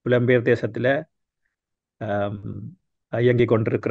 புலம்பெயர் தேசத்தில் இயங்கிக் கொண்டிருக்கிற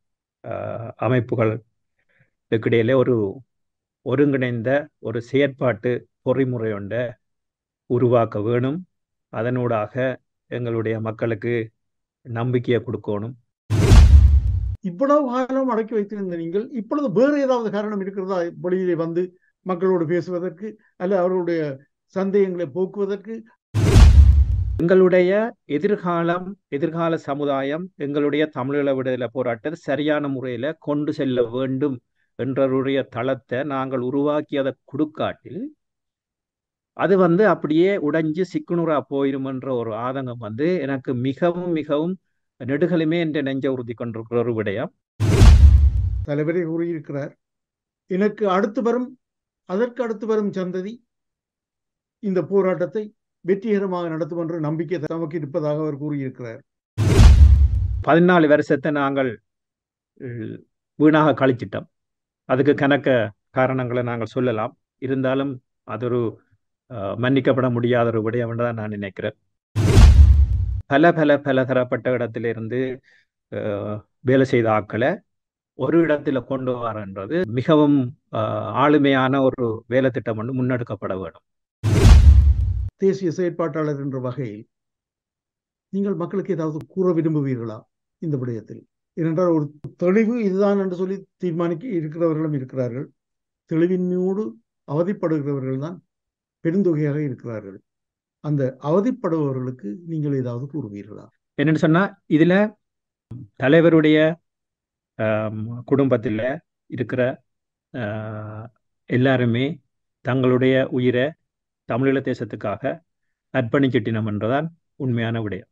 அமைப்புகளுக்கு இடையிலே ஒரு ஒருங்கிணைந்த ஒரு செயற்பாட்டு பொறிமுறை ஒன்றை உருவாக்க வேணும் அதனூடாக எங்களுடைய மக்களுக்கு நம்பிக்கையை கொடுக்கணும் இவ்வளவு காலம் அடக்கி வைத்திருந்த நீங்கள் இப்பொழுது வேறு ஏதாவது காரணம் இருக்கிறதா வெளியிலே வந்து மக்களோடு பேசுவதற்கு அல்ல அவர்களுடைய சந்தேகங்களை போக்குவதற்கு எங்களுடைய எதிர்காலம் எதிர்கால சமுதாயம் எங்களுடைய தமிழீழ விடுதலை போராட்டத்தை சரியான முறையில கொண்டு செல்ல வேண்டும் என்றருடைய தளத்தை நாங்கள் உருவாக்கியதை கொடுக்காட்டில் அது வந்து அப்படியே உடைஞ்சு சிக்குனுரா போயிரும் என்ற ஒரு ஆதங்கம் வந்து எனக்கு மிகவும் மிகவும் நெடுகளுமே என்ற நெஞ்ச உறுதி கொண்டிருக்கிற ஒரு விடயம் தலைவரே கூறியிருக்கிறார் எனக்கு அடுத்து வரும் அதற்கு அடுத்து வரும் சந்ததி இந்த போராட்டத்தை வெற்றிகரமாக நடத்தும் என்ற நம்பிக்கை தமக்கு இருப்பதாக அவர் கூறியிருக்கிறார் பதினாலு வருஷத்தை நாங்கள் வீணாக கழிச்சிட்டோம் அதுக்கு கணக்க காரணங்களை நாங்கள் சொல்லலாம் இருந்தாலும் அது ஒரு மன்னிக்கப்பட முடியாத ஒரு விடயம் என்று தான் நான் நினைக்கிறேன் பல பல பல தரப்பட்ட இடத்திலிருந்து வேலை செய்த ஆக்களை ஒரு இடத்துல கொண்டு வரன்றது மிகவும் ஆளுமையான ஒரு வேலை திட்டம் வந்து முன்னெடுக்கப்பட வேண்டும் தேசிய செயற்பாட்டாளர் என்ற வகையில் நீங்கள் மக்களுக்கு ஏதாவது கூற விரும்புவீர்களா இந்த விடயத்தில் ஏனென்றால் ஒரு தெளிவு இதுதான் என்று சொல்லி தீர்மானிக்க இருக்கிறவர்களும் இருக்கிறார்கள் தெளிவின்மையோடு அவதிப்படுகிறவர்கள் தான் பெருந்தொகையாக இருக்கிறார்கள் அந்த அவதிப்படுபவர்களுக்கு நீங்கள் ஏதாவது கூறுவீர்களா என்னன்னு சொன்னா இதுல தலைவருடைய குடும்பத்தில் இருக்கிற எல்லாருமே தங்களுடைய உயிரை தமிழீழ தேசத்துக்காக அர்ப்பணிச்சிட்டினம் என்றுதான் உண்மையான விடயம்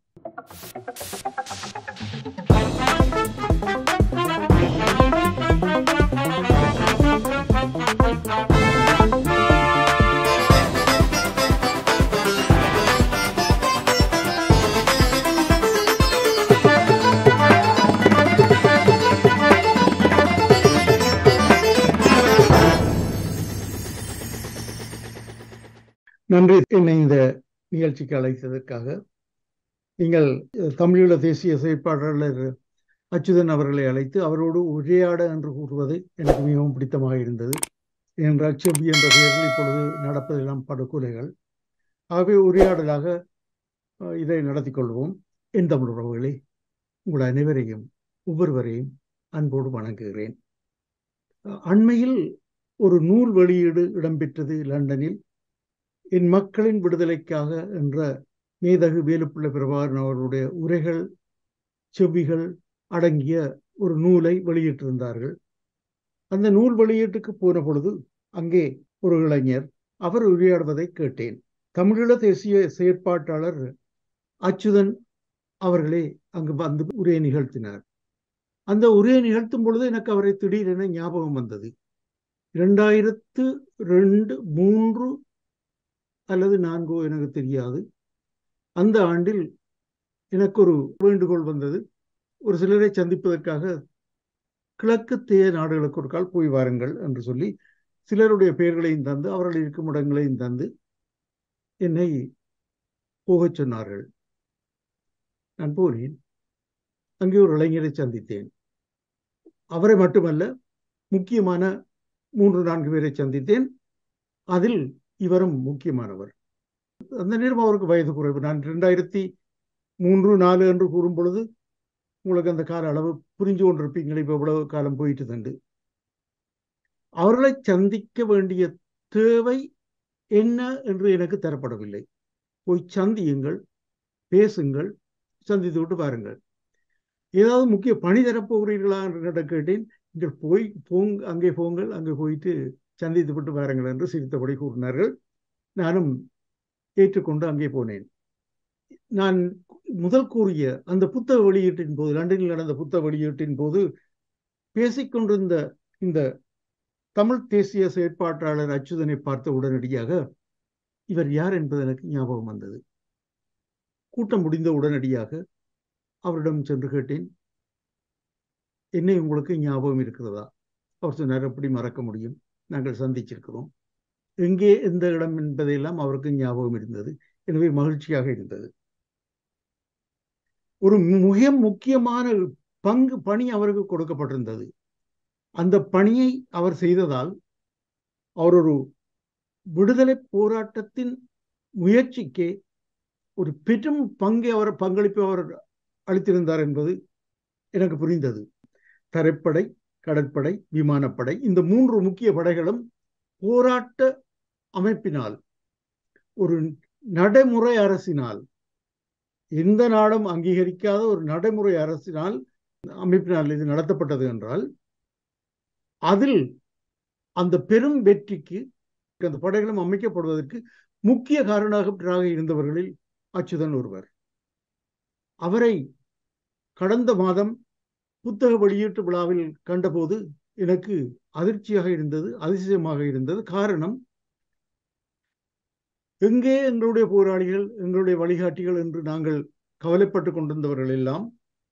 நன்றி என்னை இந்த நிகழ்ச்சிக்கு அழைத்ததற்காக நீங்கள் தமிழீழ தேசிய செயற்பாட்டாளர் அச்சுதன் அவர்களை அழைத்து அவரோடு உரையாட என்று கூறுவது எனக்கு மிகவும் பிடித்தமாக இருந்தது ஏனென்றால் செவ்வி என்ற பெயரில் இப்பொழுது நடப்பதெல்லாம் படுகொலைகள் ஆகவே உரையாடலாக இதை நடத்தி கொள்வோம் என் தமிழ் உறவுகளே உங்கள் அனைவரையும் ஒவ்வொருவரையும் அன்போடு வணங்குகிறேன் அண்மையில் ஒரு நூல் வெளியீடு இடம்பெற்றது லண்டனில் என் மக்களின் விடுதலைக்காக என்ற மேதகு வேலுப்பிள்ளை பிரபாகரன் அவர்களுடைய உரைகள் செவ்விகள் அடங்கிய ஒரு நூலை வெளியிட்டிருந்தார்கள் அந்த நூல் வெளியீட்டுக்கு போன பொழுது அங்கே ஒரு இளைஞர் அவர் உரையாடுவதை கேட்டேன் தமிழீழ தேசிய செயற்பாட்டாளர் அச்சுதன் அவர்களே அங்கு வந்து உரையை நிகழ்த்தினார் அந்த உரையை நிகழ்த்தும் பொழுது எனக்கு அவரை திடீரென ஞாபகம் வந்தது இரண்டாயிரத்து ரெண்டு மூன்று அல்லது நான்கோ எனக்கு தெரியாது அந்த ஆண்டில் எனக்கு ஒரு வேண்டுகோள் வந்தது ஒரு சிலரை சந்திப்பதற்காக கிழக்கு தேய நாடுகளுக்கு ஒரு கால் போய் வாருங்கள் என்று சொல்லி சிலருடைய பெயர்களையும் தந்து அவர்கள் இருக்கும் இடங்களையும் தந்து என்னை போகச் சொன்னார்கள் நான் போனேன் அங்கே ஒரு இளைஞரை சந்தித்தேன் அவரை மட்டுமல்ல முக்கியமான மூன்று நான்கு பேரை சந்தித்தேன் அதில் இவரும் முக்கியமானவர் அந்த நேரம் அவருக்கு வயது குறைவு நான் ரெண்டாயிரத்தி மூன்று நாலு என்று கூறும் பொழுது உங்களுக்கு அந்த கால அளவு புரிஞ்சு கொண்டிருப்பீங்களே இப்போ இவ்வளவு காலம் போயிட்டு தண்டு அவர்களை சந்திக்க வேண்டிய தேவை என்ன என்று எனக்கு தரப்படவில்லை போய் சந்தியுங்கள் பேசுங்கள் சந்தித்து விட்டு பாருங்கள் ஏதாவது முக்கிய பணி தரப்போகிறீர்களா என்று கேட்டேன் நீங்கள் போய் போங்க அங்கே போங்கள் அங்கே போயிட்டு சந்தித்து விட்டு பாருங்கள் என்று சிரித்தபடி கூறினார்கள் நானும் ஏற்றுக்கொண்டு அங்கே போனேன் நான் முதல் கூறிய அந்த புத்தக வெளியீட்டின் போது லண்டனில் நடந்த புத்தக வெளியீட்டின் போது பேசிக்கொண்டிருந்த இந்த தமிழ் தேசிய செயற்பாட்டாளர் அச்சுதனை பார்த்த உடனடியாக இவர் யார் என்பது எனக்கு ஞாபகம் வந்தது கூட்டம் முடிந்த உடனடியாக அவரிடம் சென்று கேட்டேன் என்னை உங்களுக்கு ஞாபகம் இருக்கிறதா அவர் சொன்னார் எப்படி மறக்க முடியும் நாங்கள் சந்திச்சிருக்கிறோம் எங்கே எந்த இடம் என்பதையெல்லாம் அவருக்கு ஞாபகம் இருந்தது எனவே மகிழ்ச்சியாக இருந்தது ஒரு மிக முக்கியமான பங்கு பணி அவருக்கு கொடுக்கப்பட்டிருந்தது அந்த பணியை அவர் செய்ததால் அவர் ஒரு விடுதலை போராட்டத்தின் முயற்சிக்கே ஒரு பெரும் பங்கை அவர் பங்களிப்பு அவர் அளித்திருந்தார் என்பது எனக்கு புரிந்தது தரைப்படை கடற்படை விமானப்படை இந்த மூன்று முக்கிய படைகளும் போராட்ட அமைப்பினால் ஒரு நடைமுறை அரசினால் எந்த நாடும் அங்கீகரிக்காத ஒரு நடைமுறை அரசினால் அமைப்பினால் இது நடத்தப்பட்டது என்றால் அதில் அந்த பெரும் வெற்றிக்கு அந்த படைகளும் அமைக்கப்படுவதற்கு முக்கிய காரணமாக இருந்தவர்களில் அச்சுதன் ஒருவர் அவரை கடந்த மாதம் புத்தக வெளியீட்டு விழாவில் கண்டபோது எனக்கு அதிர்ச்சியாக இருந்தது அதிசயமாக இருந்தது காரணம் எங்கே எங்களுடைய போராளிகள் எங்களுடைய வழிகாட்டிகள் என்று நாங்கள் கவலைப்பட்டு கொண்டிருந்தவர்கள் எல்லாம்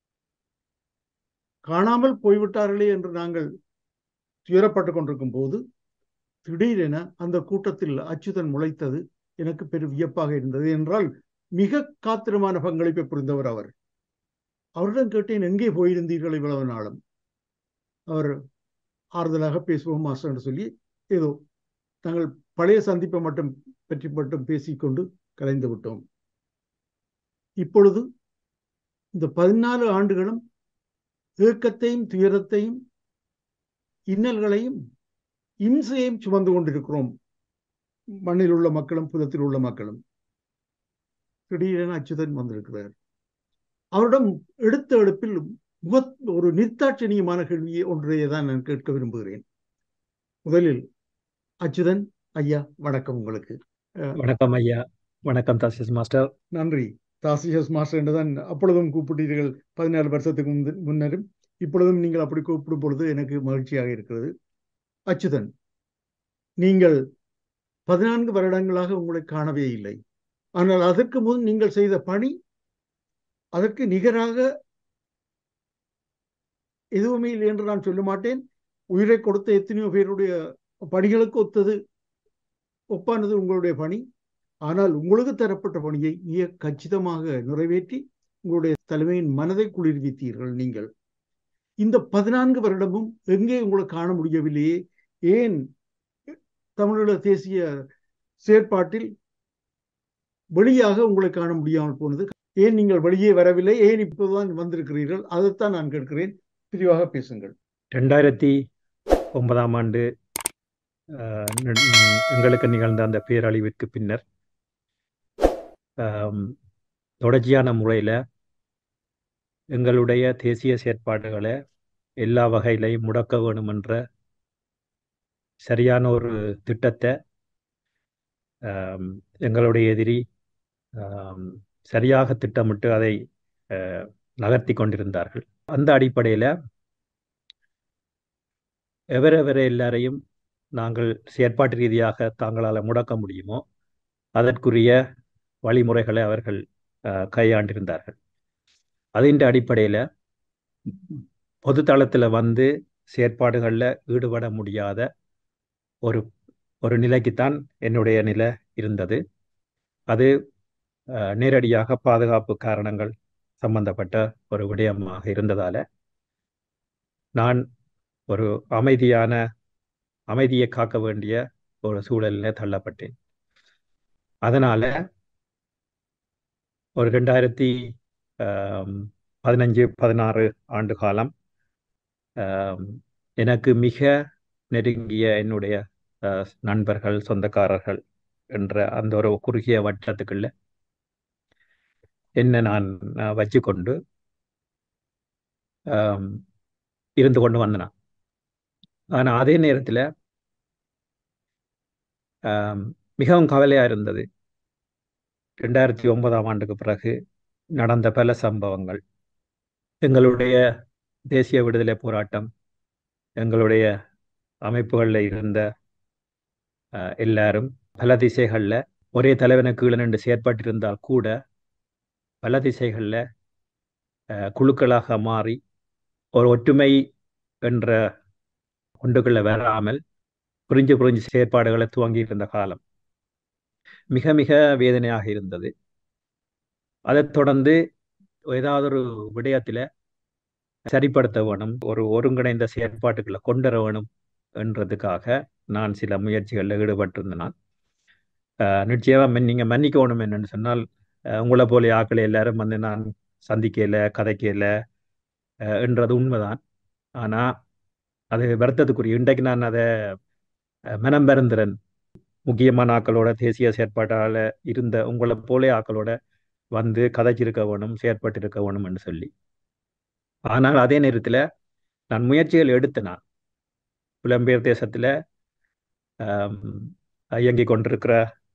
காணாமல் போய்விட்டார்களே என்று நாங்கள் துயரப்பட்டு கொண்டிருக்கும் போது திடீரென அந்த கூட்டத்தில் அச்சுதன் முளைத்தது எனக்கு பெரும் வியப்பாக இருந்தது என்றால் மிக காத்திரமான பங்களிப்பை புரிந்தவர் அவர் அவரிடம் கேட்டேன் எங்கே போயிருந்தீர்கள் இவ்வளவு நாளும் அவர் ஆறுதலாக பேசுவோம் மாஸ்டர் என்று சொல்லி ஏதோ நாங்கள் பழைய சந்திப்பை மட்டும் பற்றி மட்டும் பேசிக்கொண்டு கலைந்து விட்டோம் இப்பொழுது இந்த பதினாலு ஆண்டுகளும் ஏக்கத்தையும் துயரத்தையும் இன்னல்களையும் இம்சையையும் சுமந்து கொண்டிருக்கிறோம் மண்ணில் உள்ள மக்களும் புலத்தில் உள்ள மக்களும் திடீரென அச்சுதன் வந்திருக்கிறார் அவரிடம் எடுத்த எடுப்பில் முக ஒரு நிர்த்தாட்சணியமான கேள்வியை ஒன்றையே தான் நான் கேட்க விரும்புகிறேன் முதலில் அச்சுதன் ஐயா வணக்கம் உங்களுக்கு வணக்கம் ஐயா வணக்கம் தாசிஸ் மாஸ்டர் நன்றி தாசியஸ் மாஸ்டர் என்றுதான் அப்பொழுதும் கூப்பிட்டீர்கள் பதினாலு வருஷத்துக்கு முன்னரும் இப்பொழுதும் நீங்கள் அப்படி கூப்பிடும் பொழுது எனக்கு மகிழ்ச்சியாக இருக்கிறது அச்சுதன் நீங்கள் பதினான்கு வருடங்களாக உங்களை காணவே இல்லை ஆனால் அதற்கு முன் நீங்கள் செய்த பணி அதற்கு நிகராக எதுவுமே இல்லை என்று நான் சொல்ல மாட்டேன் உயிரை கொடுத்த எத்தனையோ பேருடைய பணிகளுக்கு ஒத்தது ஒப்பானது உங்களுடைய பணி ஆனால் உங்களுக்கு தரப்பட்ட பணியை மிக கச்சிதமாக நிறைவேற்றி உங்களுடைய தலைமையின் மனதை குளிர்வித்தீர்கள் நீங்கள் இந்த பதினான்கு வருடமும் எங்கே உங்களை காண முடியவில்லையே ஏன் தமிழீழ தேசிய செயற்பாட்டில் வெளியாக உங்களை காண முடியாமல் போனது ஏன் நீங்கள் வெளியே வரவில்லை ஏன் இப்போதுதான் வந்திருக்கிறீர்கள் அதைத்தான் நான் கேட்கிறேன் விரிவாக பேசுங்கள் ரெண்டாயிரத்தி ஒன்பதாம் ஆண்டு எங்களுக்கு நிகழ்ந்த அந்த பேரழிவிற்கு பின்னர் தொடர்ச்சியான முறையில் எங்களுடைய தேசிய செயற்பாடுகளை எல்லா வகையிலையும் முடக்க வேணும் என்ற சரியான ஒரு திட்டத்தை எங்களுடைய எதிரி சரியாக திட்டமிட்டு அதை நகர்த்தி கொண்டிருந்தார்கள் அந்த அடிப்படையில் எவரெவரை எல்லாரையும் நாங்கள் செயற்பாட்டு ரீதியாக தாங்களால் முடக்க முடியுமோ அதற்குரிய வழிமுறைகளை அவர்கள் கையாண்டிருந்தார்கள் அதின் அடிப்படையில் பொதுத்தளத்தில் வந்து செயற்பாடுகளில் ஈடுபட முடியாத ஒரு ஒரு நிலைக்குத்தான் என்னுடைய நிலை இருந்தது அது நேரடியாக பாதுகாப்பு காரணங்கள் சம்பந்தப்பட்ட ஒரு விடயமாக இருந்ததால் நான் ஒரு அமைதியான அமைதியை காக்க வேண்டிய ஒரு சூழலில் தள்ளப்பட்டேன் அதனால் ஒரு ரெண்டாயிரத்தி பதினஞ்சு பதினாறு ஆண்டு காலம் எனக்கு மிக நெருங்கிய என்னுடைய நண்பர்கள் சொந்தக்காரர்கள் என்ற அந்த ஒரு குறுகிய வட்டத்துக்குள்ள என்ன நான் வச்சுக்கொண்டு இருந்து கொண்டு வந்தேன் ஆனால் அதே நேரத்தில் மிகவும் கவலையாக இருந்தது ரெண்டாயிரத்தி ஒன்பதாம் ஆண்டுக்கு பிறகு நடந்த பல சம்பவங்கள் எங்களுடைய தேசிய விடுதலை போராட்டம் எங்களுடைய அமைப்புகளில் இருந்த எல்லாரும் பல திசைகளில் ஒரே தலைவனை கீழே நின்று செயற்பட்டிருந்தால் கூட பல திசைகளில் குழுக்களாக மாறி ஒரு ஒற்றுமை என்ற ஒன்றுக்குள்ள வராமல் புரிஞ்சு புரிஞ்சு செயற்பாடுகளை துவங்கி இருந்த காலம் மிக மிக வேதனையாக இருந்தது அதைத் தொடர்ந்து ஏதாவது ஒரு விடயத்தில் சரிப்படுத்த வேணும் ஒரு ஒருங்கிணைந்த செயற்பாட்டுகளை கொண்டு வர வேணும் என்றதுக்காக நான் சில முயற்சிகளில் ஈடுபட்டிருந்தேன் நான் நிச்சயமாக நீங்கள் மன்னிக்கணும் என்னன்னு சொன்னால் உங்களை போல ஆக்களை எல்லாரும் வந்து நான் சந்திக்கல கதைக்கல என்றது உண்மைதான் ஆனால் அது வருத்தத்துக்குரிய இன்றைக்கு நான் அதை மனம் பெருந்திரன் முக்கியமான ஆக்களோட தேசிய செயற்பாட்டால் இருந்த உங்களை போலே ஆக்களோட வந்து கதைச்சிருக்க வேணும் செயற்பட்டிருக்க வேணும் என்று சொல்லி ஆனால் அதே நேரத்தில் நான் முயற்சிகள் எடுத்து நான் புலம்பெயர் தேசத்தில் இயங்கிக் கொண்டிருக்கிற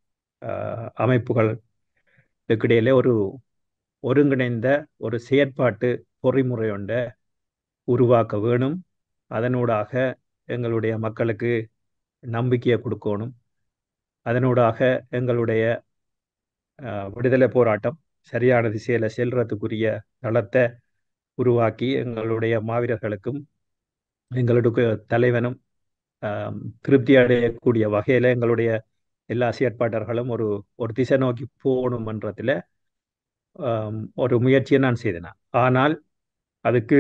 அமைப்புகளுக்கு இடையிலே ஒரு ஒருங்கிணைந்த ஒரு செயற்பாட்டு பொறிமுறை ஒன்றை உருவாக்க வேணும் அதனூடாக எங்களுடைய மக்களுக்கு நம்பிக்கையை கொடுக்கணும் அதனூடாக எங்களுடைய விடுதலை போராட்டம் சரியான திசையில் செல்றதுக்குரிய தளத்தை உருவாக்கி எங்களுடைய மாவீரர்களுக்கும் எங்களுடைய தலைவனும் திருப்தி அடையக்கூடிய வகையில் எங்களுடைய எல்லா செயற்பாட்டர்களும் ஒரு ஒரு திசை நோக்கி போகணுமன்றத்தில் ஒரு முயற்சியை நான் செய்தேன் ஆனால் அதுக்கு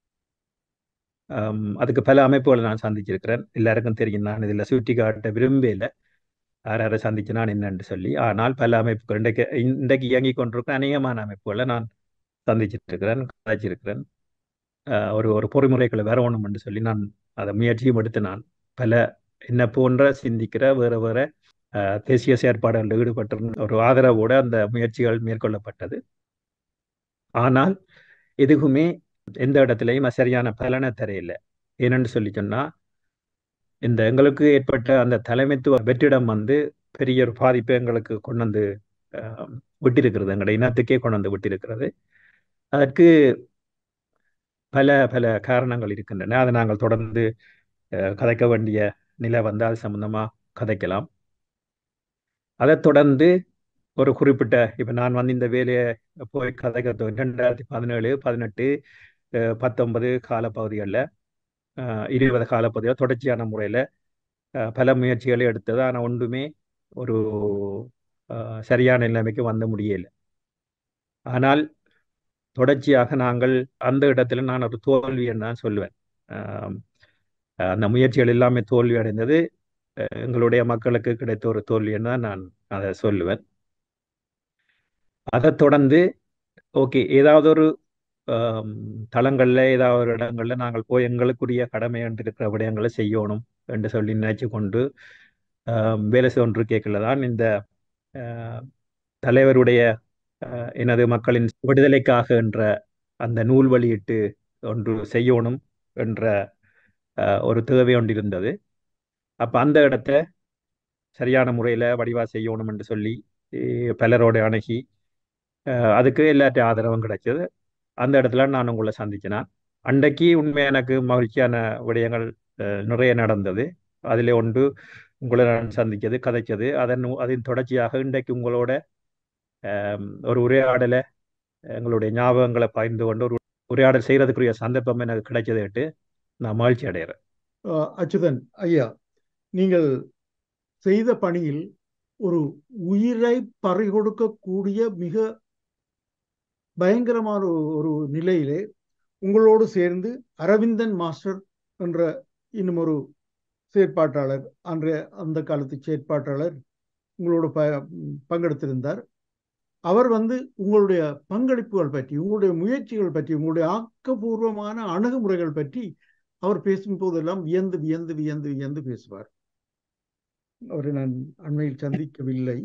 அதுக்கு பல அமைப்புகளை நான் சந்திச்சிருக்கிறேன் எல்லாருக்கும் தெரியும் நான் இதில் சுட்டி காட்ட விரும்பல யார் யாரை சந்திச்சு நான் என்னன்னு சொல்லி ஆனால் பல அமைப்புகள் இன்றைக்கு இன்றைக்கு இயங்கி கொண்டிருக்கிற அநேகமான அமைப்புகளை நான் சந்திச்சிட்டு இருக்கிறேன் கதைச்சிருக்கிறேன் ஒரு ஒரு பொறிமுறைகளை வரணும் என்று சொல்லி நான் அதை முயற்சியும் எடுத்து நான் பல என்ன போன்ற சிந்திக்கிற வேறு வேறு தேசிய செயற்பாடுகளில் ஈடுபட்டிருந்த ஒரு ஆதரவோடு அந்த முயற்சிகள் மேற்கொள்ளப்பட்டது ஆனால் எதுவுமே எந்த இடத்துலையும் சரியான பலனை தரையில்லை ஏனென்று சொல்லி சொன்னால் இந்த எங்களுக்கு ஏற்பட்ட அந்த தலைமைத்துவ வெற்றிடம் வந்து பெரிய ஒரு பாதிப்பை எங்களுக்கு கொண்டு வந்து விட்டிருக்கிறது எங்களுடைய இனத்துக்கே கொண்டு வந்து விட்டிருக்கிறது அதற்கு பல பல காரணங்கள் இருக்கின்றன அதை நாங்கள் தொடர்ந்து கதைக்க வேண்டிய நிலை வந்து அது சம்பந்தமாக கதைக்கலாம் அதை தொடர்ந்து ஒரு குறிப்பிட்ட இப்போ நான் வந்து இந்த வேலையை போய் கதைக்க ரெண்டாயிரத்தி பதினேழு பதினெட்டு பத்தொன்பது காலப்பகுதிகளில் இருபது காலப்பகுதியில் தொடர்ச்சியான முறையில் பல முயற்சிகளை எடுத்தது ஆனால் ஒன்றுமே ஒரு சரியான நிலைமைக்கு வந்து முடியலை ஆனால் தொடர்ச்சியாக நாங்கள் அந்த இடத்துல நான் ஒரு தோல்வி என்று தான் சொல்லுவேன் அந்த முயற்சிகள் எல்லாமே தோல்வி அடைந்தது எங்களுடைய மக்களுக்கு கிடைத்த ஒரு தோல்வி என்று தான் நான் அதை சொல்லுவேன் அதை தொடர்ந்து ஓகே ஏதாவது ஒரு தளங்களில் ஏதாவது ஒரு இடங்களில் நாங்கள் போய் எங்களுக்குரிய கடமை என்று இருக்கிற விடயங்களை செய்யணும் என்று சொல்லி நினைச்சு கொண்டு வேலை ஒன்று கேட்கல தான் இந்த தலைவருடைய எனது மக்களின் விடுதலைக்காக என்ற அந்த நூல் வெளியிட்டு ஒன்று செய்யணும் என்ற ஒரு தேவை ஒன்று இருந்தது அப்போ அந்த இடத்த சரியான முறையில் வடிவா செய்யணும் என்று சொல்லி பலரோட அணுகி அதுக்கு எல்லாற்ற ஆதரவும் கிடைச்சது அந்த இடத்துல நான் உங்களை சந்திச்சினேன் அன்றைக்கு உண்மை எனக்கு மகிழ்ச்சியான விடயங்கள் நிறைய நடந்தது அதில் ஒன்று உங்களை நான் சந்தித்தது கதைச்சது அதன் அதன் தொடர்ச்சியாக இன்றைக்கு உங்களோட ஒரு உரையாடலை எங்களுடைய ஞாபகங்களை பகிர்ந்து கொண்டு ஒரு உரையாடல் செய்கிறதுக்குரிய சந்தர்ப்பம் எனக்கு கிடைச்சதேட்டு நான் மகிழ்ச்சி அடைகிறேன் அச்சுதன் ஐயா நீங்கள் செய்த பணியில் ஒரு உயிரை பறிகொடுக்கக்கூடிய மிக பயங்கரமான ஒரு நிலையிலே உங்களோடு சேர்ந்து அரவிந்தன் மாஸ்டர் என்ற இன்னும் ஒரு செயற்பாட்டாளர் அன்றைய அந்த காலத்து செயற்பாட்டாளர் உங்களோட ப பங்கெடுத்திருந்தார் அவர் வந்து உங்களுடைய பங்களிப்புகள் பற்றி உங்களுடைய முயற்சிகள் பற்றி உங்களுடைய ஆக்கப்பூர்வமான அணுகுமுறைகள் பற்றி அவர் பேசும்போதெல்லாம் வியந்து வியந்து வியந்து வியந்து பேசுவார் அவரை நான் அண்மையில் சந்திக்கவில்லை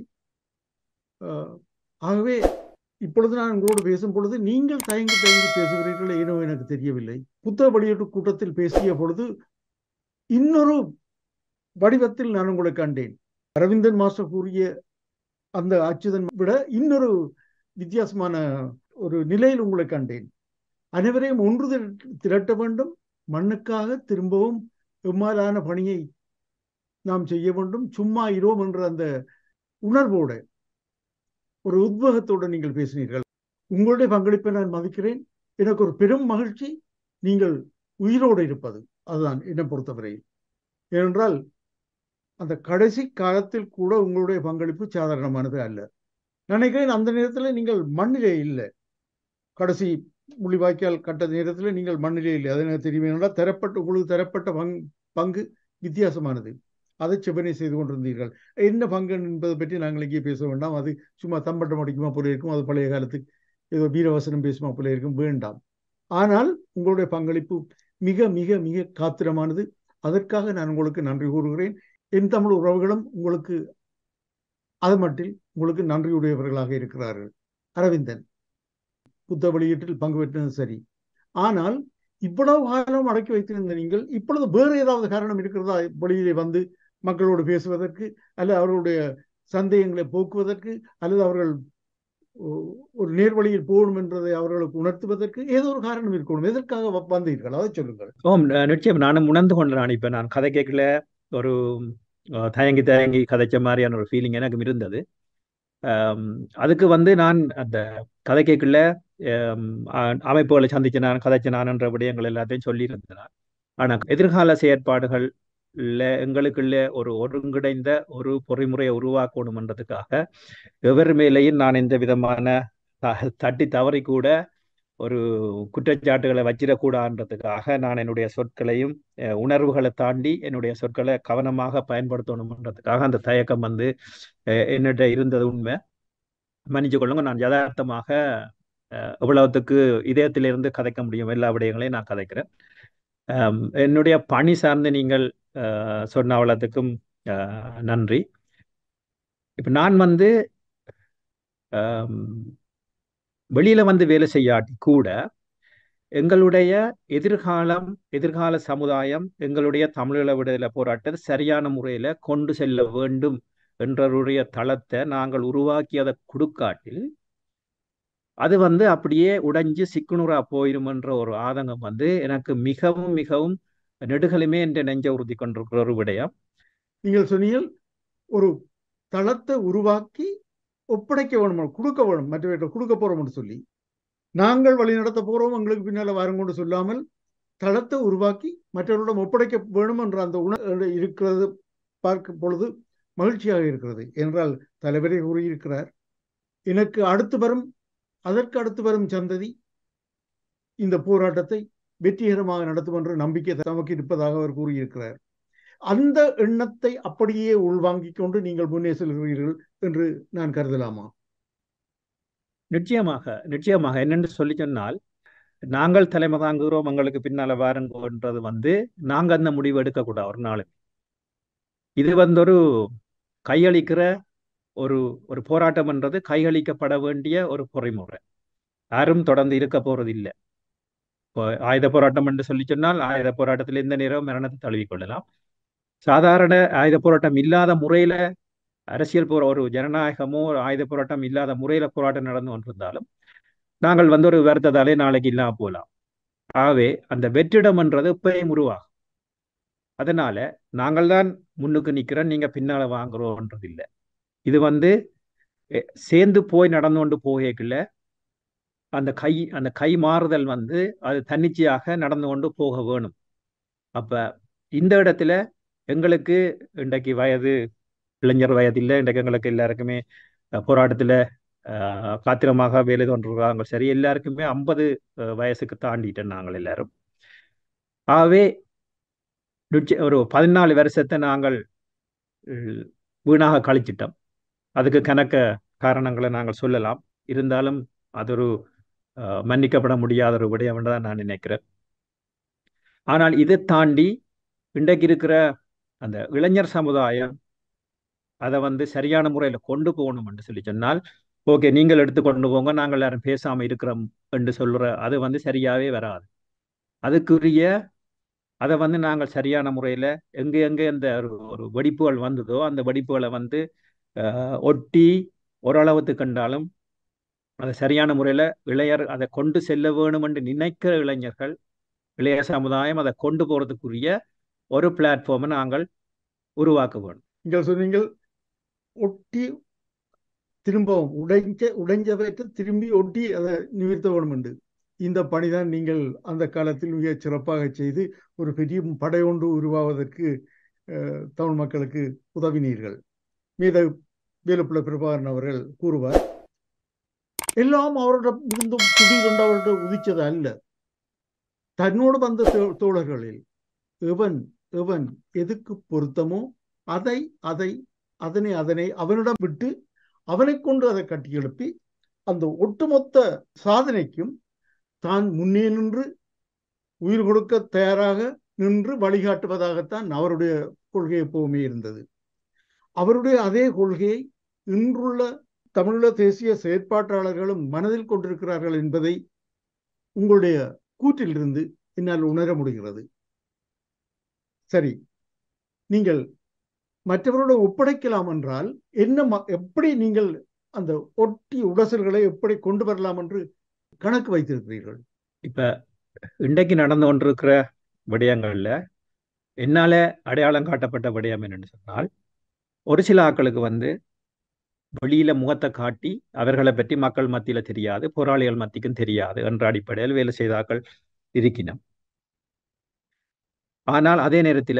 ஆகவே இப்பொழுது நான் உங்களோடு பேசும் பொழுது நீங்கள் தயங்கி தயங்கி பேசுகிறீர்கள் ஏனோ எனக்கு தெரியவில்லை புத்தக வெளியீட்டு கூட்டத்தில் பேசிய பொழுது இன்னொரு வடிவத்தில் நான் உங்களை கண்டேன் அரவிந்தன் மாஸ்டர் கூறிய அந்த அச்சுதன் விட இன்னொரு வித்தியாசமான ஒரு நிலையில் உங்களை கண்டேன் அனைவரையும் ஒன்று திரட்ட வேண்டும் மண்ணுக்காக திரும்பவும் எம்மாலான பணியை நாம் செய்ய வேண்டும் சும்மா இரோம் என்ற அந்த உணர்வோடு ஒரு உத்வேகத்தோடு நீங்கள் பேசினீர்கள் உங்களுடைய பங்களிப்பை நான் மதிக்கிறேன் எனக்கு ஒரு பெரும் மகிழ்ச்சி நீங்கள் உயிரோடு இருப்பது அதுதான் என்னை பொறுத்தவரையில் ஏனென்றால் அந்த கடைசி காலத்தில் கூட உங்களுடைய பங்களிப்பு சாதாரணமானது அல்ல நினைக்கிறேன் அந்த நேரத்தில் நீங்கள் மண்ணிலே இல்லை கடைசி முள்ளிவாய்க்கால் கட்ட நேரத்தில் நீங்கள் மண்ணிலே இல்லை அது எனக்கு தெரியும் என்றால் தரப்பட்ட உங்களுக்கு தரப்பட்ட பங்கு பங்கு வித்தியாசமானது அதை செவ்வனை செய்து கொண்டிருந்தீர்கள் என்ன பங்கு என்பதை பற்றி நாங்கள் இங்கே பேச வேண்டாம் அது சும்மா தம்பட்டம் அடிக்குமா போல இருக்கும் அது பழைய காலத்துக்கு ஏதோ வீரவசனம் பேசுமா போல இருக்கும் வேண்டாம் ஆனால் உங்களுடைய பங்களிப்பு மிக மிக மிக காத்திரமானது அதற்காக நான் உங்களுக்கு நன்றி கூறுகிறேன் என் தமிழ் உறவுகளும் உங்களுக்கு அது மட்டில் உங்களுக்கு நன்றியுடையவர்களாக இருக்கிறார்கள் அரவிந்தன் புத்த வெளியீட்டில் பங்கு பெற்றது சரி ஆனால் இவ்வளவு காலம் அடக்கி வைத்திருந்த நீங்கள் இப்பொழுது வேறு ஏதாவது காரணம் இருக்கிறதா வெளியிலே வந்து மக்களோடு பேசுவதற்கு அல்லது அவர்களுடைய சந்தேகங்களை போக்குவதற்கு அல்லது அவர்கள் ஒரு நேர்வழியில் போகணும் என்பதை அவர்களுக்கு உணர்த்துவதற்கு ஏதோ ஒரு காரணம் இருக்கணும் எதற்காக வந்தீர்கள் அதை சொல்லுங்கள் ஓம் நிச்சயம் நானும் உணர்ந்து கொண்டேன் இப்ப நான் கதை கேட்கல ஒரு தயங்கி தயங்கி கதைச்ச மாதிரியான ஒரு ஃபீலிங் எனக்கு இருந்தது அதுக்கு வந்து நான் அந்த கதை கேட்கல அமைப்புகளை சந்திச்சு நான் கதைச்சு நான் என்ற விடயங்கள் எல்லாத்தையும் சொல்லியிருந்தேன் ஆனால் எதிர்கால செயற்பாடுகள் எங்களுக்குள்ள ஒரு ஒருங்கிணைந்த ஒரு பொறிமுறையை உருவாக்கணும்ன்றதுக்காக எவர் மேலேயும் நான் எந்த விதமான தட்டி தவறி கூட ஒரு குற்றச்சாட்டுகளை வச்சிடக்கூடாதுன்றதுக்காக நான் என்னுடைய சொற்களையும் உணர்வுகளை தாண்டி என்னுடைய சொற்களை கவனமாக பயன்படுத்தணும்ன்றதுக்காக அந்த தயக்கம் வந்து என்னிட்ட இருந்தது உண்மை மன்னிச்சு கொள்ளுங்க நான் யதார்த்தமாக எவ்வளவுத்துக்கு இதயத்திலிருந்து கதைக்க முடியும் எல்லா விடயங்களையும் நான் கதைக்கிறேன் என்னுடைய பணி சார்ந்து நீங்கள் சொன்ன அவ்வளோத்துக்கும் நன்றி இப்போ நான் வந்து வெளியில வந்து வேலை செய்யாட்டி கூட எங்களுடைய எதிர்காலம் எதிர்கால சமுதாயம் எங்களுடைய தமிழீழ விடுதலை போராட்டத்தை சரியான முறையில கொண்டு செல்ல வேண்டும் என்றருடைய தளத்தை நாங்கள் உருவாக்கியதை கொடுக்காட்டில் அது வந்து அப்படியே உடைஞ்சு சிக்குனுரா போயிடும் என்ற ஒரு ஆதங்கம் வந்து எனக்கு மிகவும் மிகவும் நெடுகளுமே என்ற நெஞ்ச உறுதி கொண்டிருக்கிற ஒரு விடயம் நீங்கள் சொன்னீர்கள் ஒரு தளத்தை உருவாக்கி ஒப்படைக்க வேணும் கொடுக்க வேணும் மற்றவர்கிட்ட கொடுக்க போறோம்னு சொல்லி நாங்கள் வழி நடத்த போறோம் எங்களுக்கு பின்னால வரங்கொண்டு சொல்லாமல் தளத்தை உருவாக்கி மற்றவர்களிடம் ஒப்படைக்க வேணும் என்ற அந்த உணர்வு இருக்கிறது பார்க்கும் பொழுது மகிழ்ச்சியாக இருக்கிறது என்றால் தலைவரே கூறியிருக்கிறார் எனக்கு அடுத்து வரும் அதற்கு அடுத்து வரும் சந்ததி இந்த போராட்டத்தை வெற்றிகரமாக நடத்தும் என்ற நம்பிக்கை நமக்கு இருப்பதாக அவர் கூறியிருக்கிறார் அந்த எண்ணத்தை அப்படியே உள்வாங்கிக் கொண்டு நீங்கள் முன்னே செல்கிறீர்கள் என்று நான் கருதலாமா நிச்சயமாக நிச்சயமாக என்னென்று சொல்லி சொன்னால் நாங்கள் தலைமை தாங்குகிறோம் எங்களுக்கு பின்னால வாருங்கன்றது வந்து நாங்க அந்த முடிவு எடுக்கக்கூடாது ஒரு நாள் இது வந்து ஒரு கையளிக்கிற ஒரு ஒரு போராட்டம் என்றது கையளிக்கப்பட வேண்டிய ஒரு பொறிமுறை யாரும் தொடர்ந்து இருக்க போறது இல்லை இப்போ ஆயுத போராட்டம் என்று சொல்லி சொன்னால் ஆயுத போராட்டத்தில் எந்த நேரம் மரணத்தை தழுவிக்கொள்ளலாம் சாதாரண ஆயுத போராட்டம் இல்லாத முறையில அரசியல் போற ஒரு ஜனநாயகமோ ஒரு ஆயுத போராட்டம் இல்லாத முறையில போராட்டம் நடந்து கொண்டிருந்தாலும் நாங்கள் வந்து ஒரு வருத்தத்தாலே நாளைக்கு இல்லாம போகலாம் ஆகவே அந்த வெற்றிடம்ன்றது இப்பயும் உருவாகும் அதனால நாங்கள் தான் முன்னுக்கு நிக்கிறோம் நீங்க பின்னால வாங்குறோன்றது இல்லை இது வந்து சேர்ந்து போய் நடந்து கொண்டு போகல அந்த கை அந்த கை மாறுதல் வந்து அது தன்னிச்சையாக நடந்து கொண்டு போக வேணும் அப்ப இந்த இடத்துல எங்களுக்கு இன்றைக்கு வயது இளைஞர் வயது இல்லை இன்றைக்கு எங்களுக்கு எல்லாருக்குமே போராட்டத்தில் காத்திரமாக வேலை தோன்றுறாங்க சரி எல்லாருக்குமே ஐம்பது வயசுக்கு தாண்டிட்டோம் நாங்கள் எல்லாரும் ஆகவே ஒரு பதினாலு வருஷத்தை நாங்கள் வீணாக கழிச்சிட்டோம் அதுக்கு கணக்க காரணங்களை நாங்கள் சொல்லலாம் இருந்தாலும் அது ஒரு மன்னிக்கப்பட முடியாத ஒரு விடயம் தான் நான் நினைக்கிறேன் ஆனால் இதை தாண்டி இன்றைக்கு இருக்கிற அந்த இளைஞர் சமுதாயம் அதை வந்து சரியான முறையில் கொண்டு போகணும் என்று சொல்லி சொன்னால் ஓகே நீங்கள் எடுத்து கொண்டு போங்க நாங்கள் யாரும் பேசாமல் இருக்கிறோம் என்று சொல்கிற அது வந்து சரியாகவே வராது அதுக்குரிய அதை வந்து நாங்கள் சரியான முறையில் எங்கே எங்கே இந்த ஒரு ஒரு வெடிப்புகள் வந்ததோ அந்த வெடிப்புகளை வந்து ஒட்டி ஓரளவுக்கு கண்டாலும் அதை சரியான முறையில் இளைஞர் அதை கொண்டு செல்ல வேணும் என்று நினைக்கிற இளைஞர்கள் இளைய சமுதாயம் அதை கொண்டு போகிறதுக்குரிய ஒரு பிளாட்ஃபார்மை நாங்கள் உருவாக்க வேணும் நீங்கள் சொன்னீங்கள் ஒட்டி திரும்பவும் உடைஞ்ச உடைஞ்சவற்றை திரும்பி ஒட்டி அதை நிறுத்த வேணும் என்று இந்த பணிதான் நீங்கள் அந்த காலத்தில் மிக சிறப்பாக செய்து ஒரு பெரிய படை ஒன்று உருவாவதற்கு தமிழ் மக்களுக்கு உதவினீர்கள் மீத வேலுப்பிள்ளை பிரபாகரன் அவர்கள் கூறுவார் எல்லாம் அவரிடம் இருந்து திடீரென்று அவர்கிட்ட உதிச்சது அல்ல தன்னோடு வந்த தோ- தோழர்களில் எவன் எவன் எதுக்கு பொருத்தமோ அதை அதை அதனை அதனை அவனிடம் விட்டு அவனை கொண்டு அதை கட்டியெழுப்பி அந்த ஒட்டுமொத்த சாதனைக்கும் தான் முன்னே நின்று உயிர் கொடுக்க தயாராக நின்று வழிகாட்டுவதாகத்தான் அவருடைய கொள்கை எப்பவுமே இருந்தது அவருடைய அதே கொள்கையை இன்றுள்ள தமிழீழ தேசிய செயற்பாட்டாளர்களும் மனதில் கொண்டிருக்கிறார்கள் என்பதை உங்களுடைய கூற்றிலிருந்து என்னால் உணர முடிகிறது சரி நீங்கள் மற்றவருடன் ஒப்படைக்கலாம் என்றால் என்ன ம- எப்படி நீங்கள் அந்த ஒட்டி உடசல்களை எப்படி கொண்டு வரலாம் என்று கணக்கு வைத்திருக்கிறீர்கள் இப்ப இன்றைக்கு நடந்து கொண்டிருக்கிற விடயங்கள்ல என்னால அடையாளம் காட்டப்பட்ட விடயம் என்னன்னு சொன்னால் ஒரு சில ஆட்களுக்கு வந்து வெளியில முகத்தை காட்டி அவர்களை பற்றி மக்கள் மத்தியில தெரியாது போராளிகள் மத்திக்கும் தெரியாது என்ற அடிப்படையில் வேலை செய்த ஆட்கள் இருக்கினோம் ஆனால் அதே நேரத்துல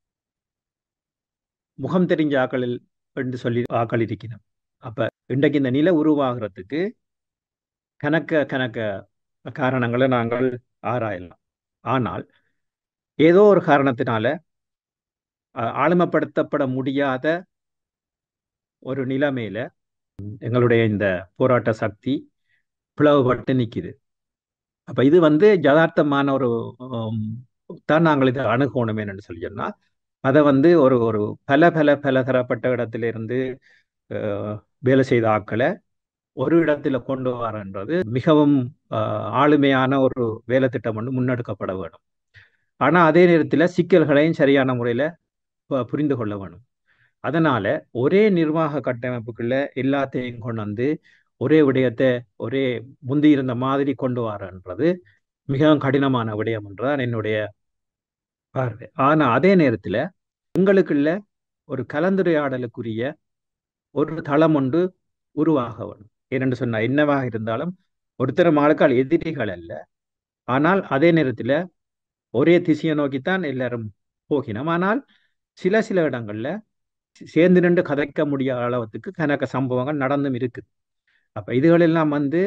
முகம் தெரிஞ்ச ஆக்களில் என்று சொல்லி ஆக்கள் இருக்கணும் அப்ப இன்றைக்கு இந்த நிலை உருவாகிறதுக்கு கணக்க கணக்க காரணங்களை நாங்கள் ஆராயலாம் ஆனால் ஏதோ ஒரு காரணத்தினால அஹ், ஆளுமைப்படுத்தப்பட முடியாத ஒரு நிலைமையில எங்களுடைய இந்த போராட்ட சக்தி பிளவுபட்டு நிக்குது அப்ப இது வந்து யதார்த்தமான ஒரு உம், தான் நாங்கள் இதை அணுகணும் என்னன்னு சொல்லி சொன்னா அதை வந்து ஒரு ஒரு பல பல பல தரப்பட்ட இடத்துல இருந்து அஹ், வேலை செய்த ஆட்களை ஒரு இடத்துல கொண்டு வரன்றது மிகவும் அஹ், ஆளுமையான ஒரு வேலை திட்டம் ஒன்று முன்னெடுக்கப்பட வேணும் ஆனா அதே நேரத்துல சிக்கல்களையும் சரியான முறையில ப- புரிந்து கொள்ள வேணும் அதனால ஒரே நிர்வாக கட்டமைப்புக்குள்ள எல்லாத்தையும் கொண்டு வந்து ஒரே விடயத்தை ஒரே முந்தி இருந்த மாதிரி கொண்டு வரன்றது மிகவும் கடினமான விடயம் என்றுதான் என்னுடைய பார்வை ஆனா அதே நேரத்துல உங்களுக்குள்ள ஒரு கலந்துரையாடலுக்குரிய ஒரு தளம் ஒன்று உருவாக வேணும் ஏனென்று சொன்னா என்னவாக இருந்தாலும் ஒருத்தர் ஆளுக்கால் எதிரிகள் அல்ல ஆனால் அதே நேரத்துல ஒரே திசையை நோக்கித்தான் எல்லாரும் போகினோம் ஆனால் சில சில இடங்கள்ல சேர்ந்து நின்று கதைக்க முடியாத அளவுக்கு கணக்க சம்பவங்கள் நடந்தும் இருக்குது அப்ப இதுகளெல்லாம் வந்து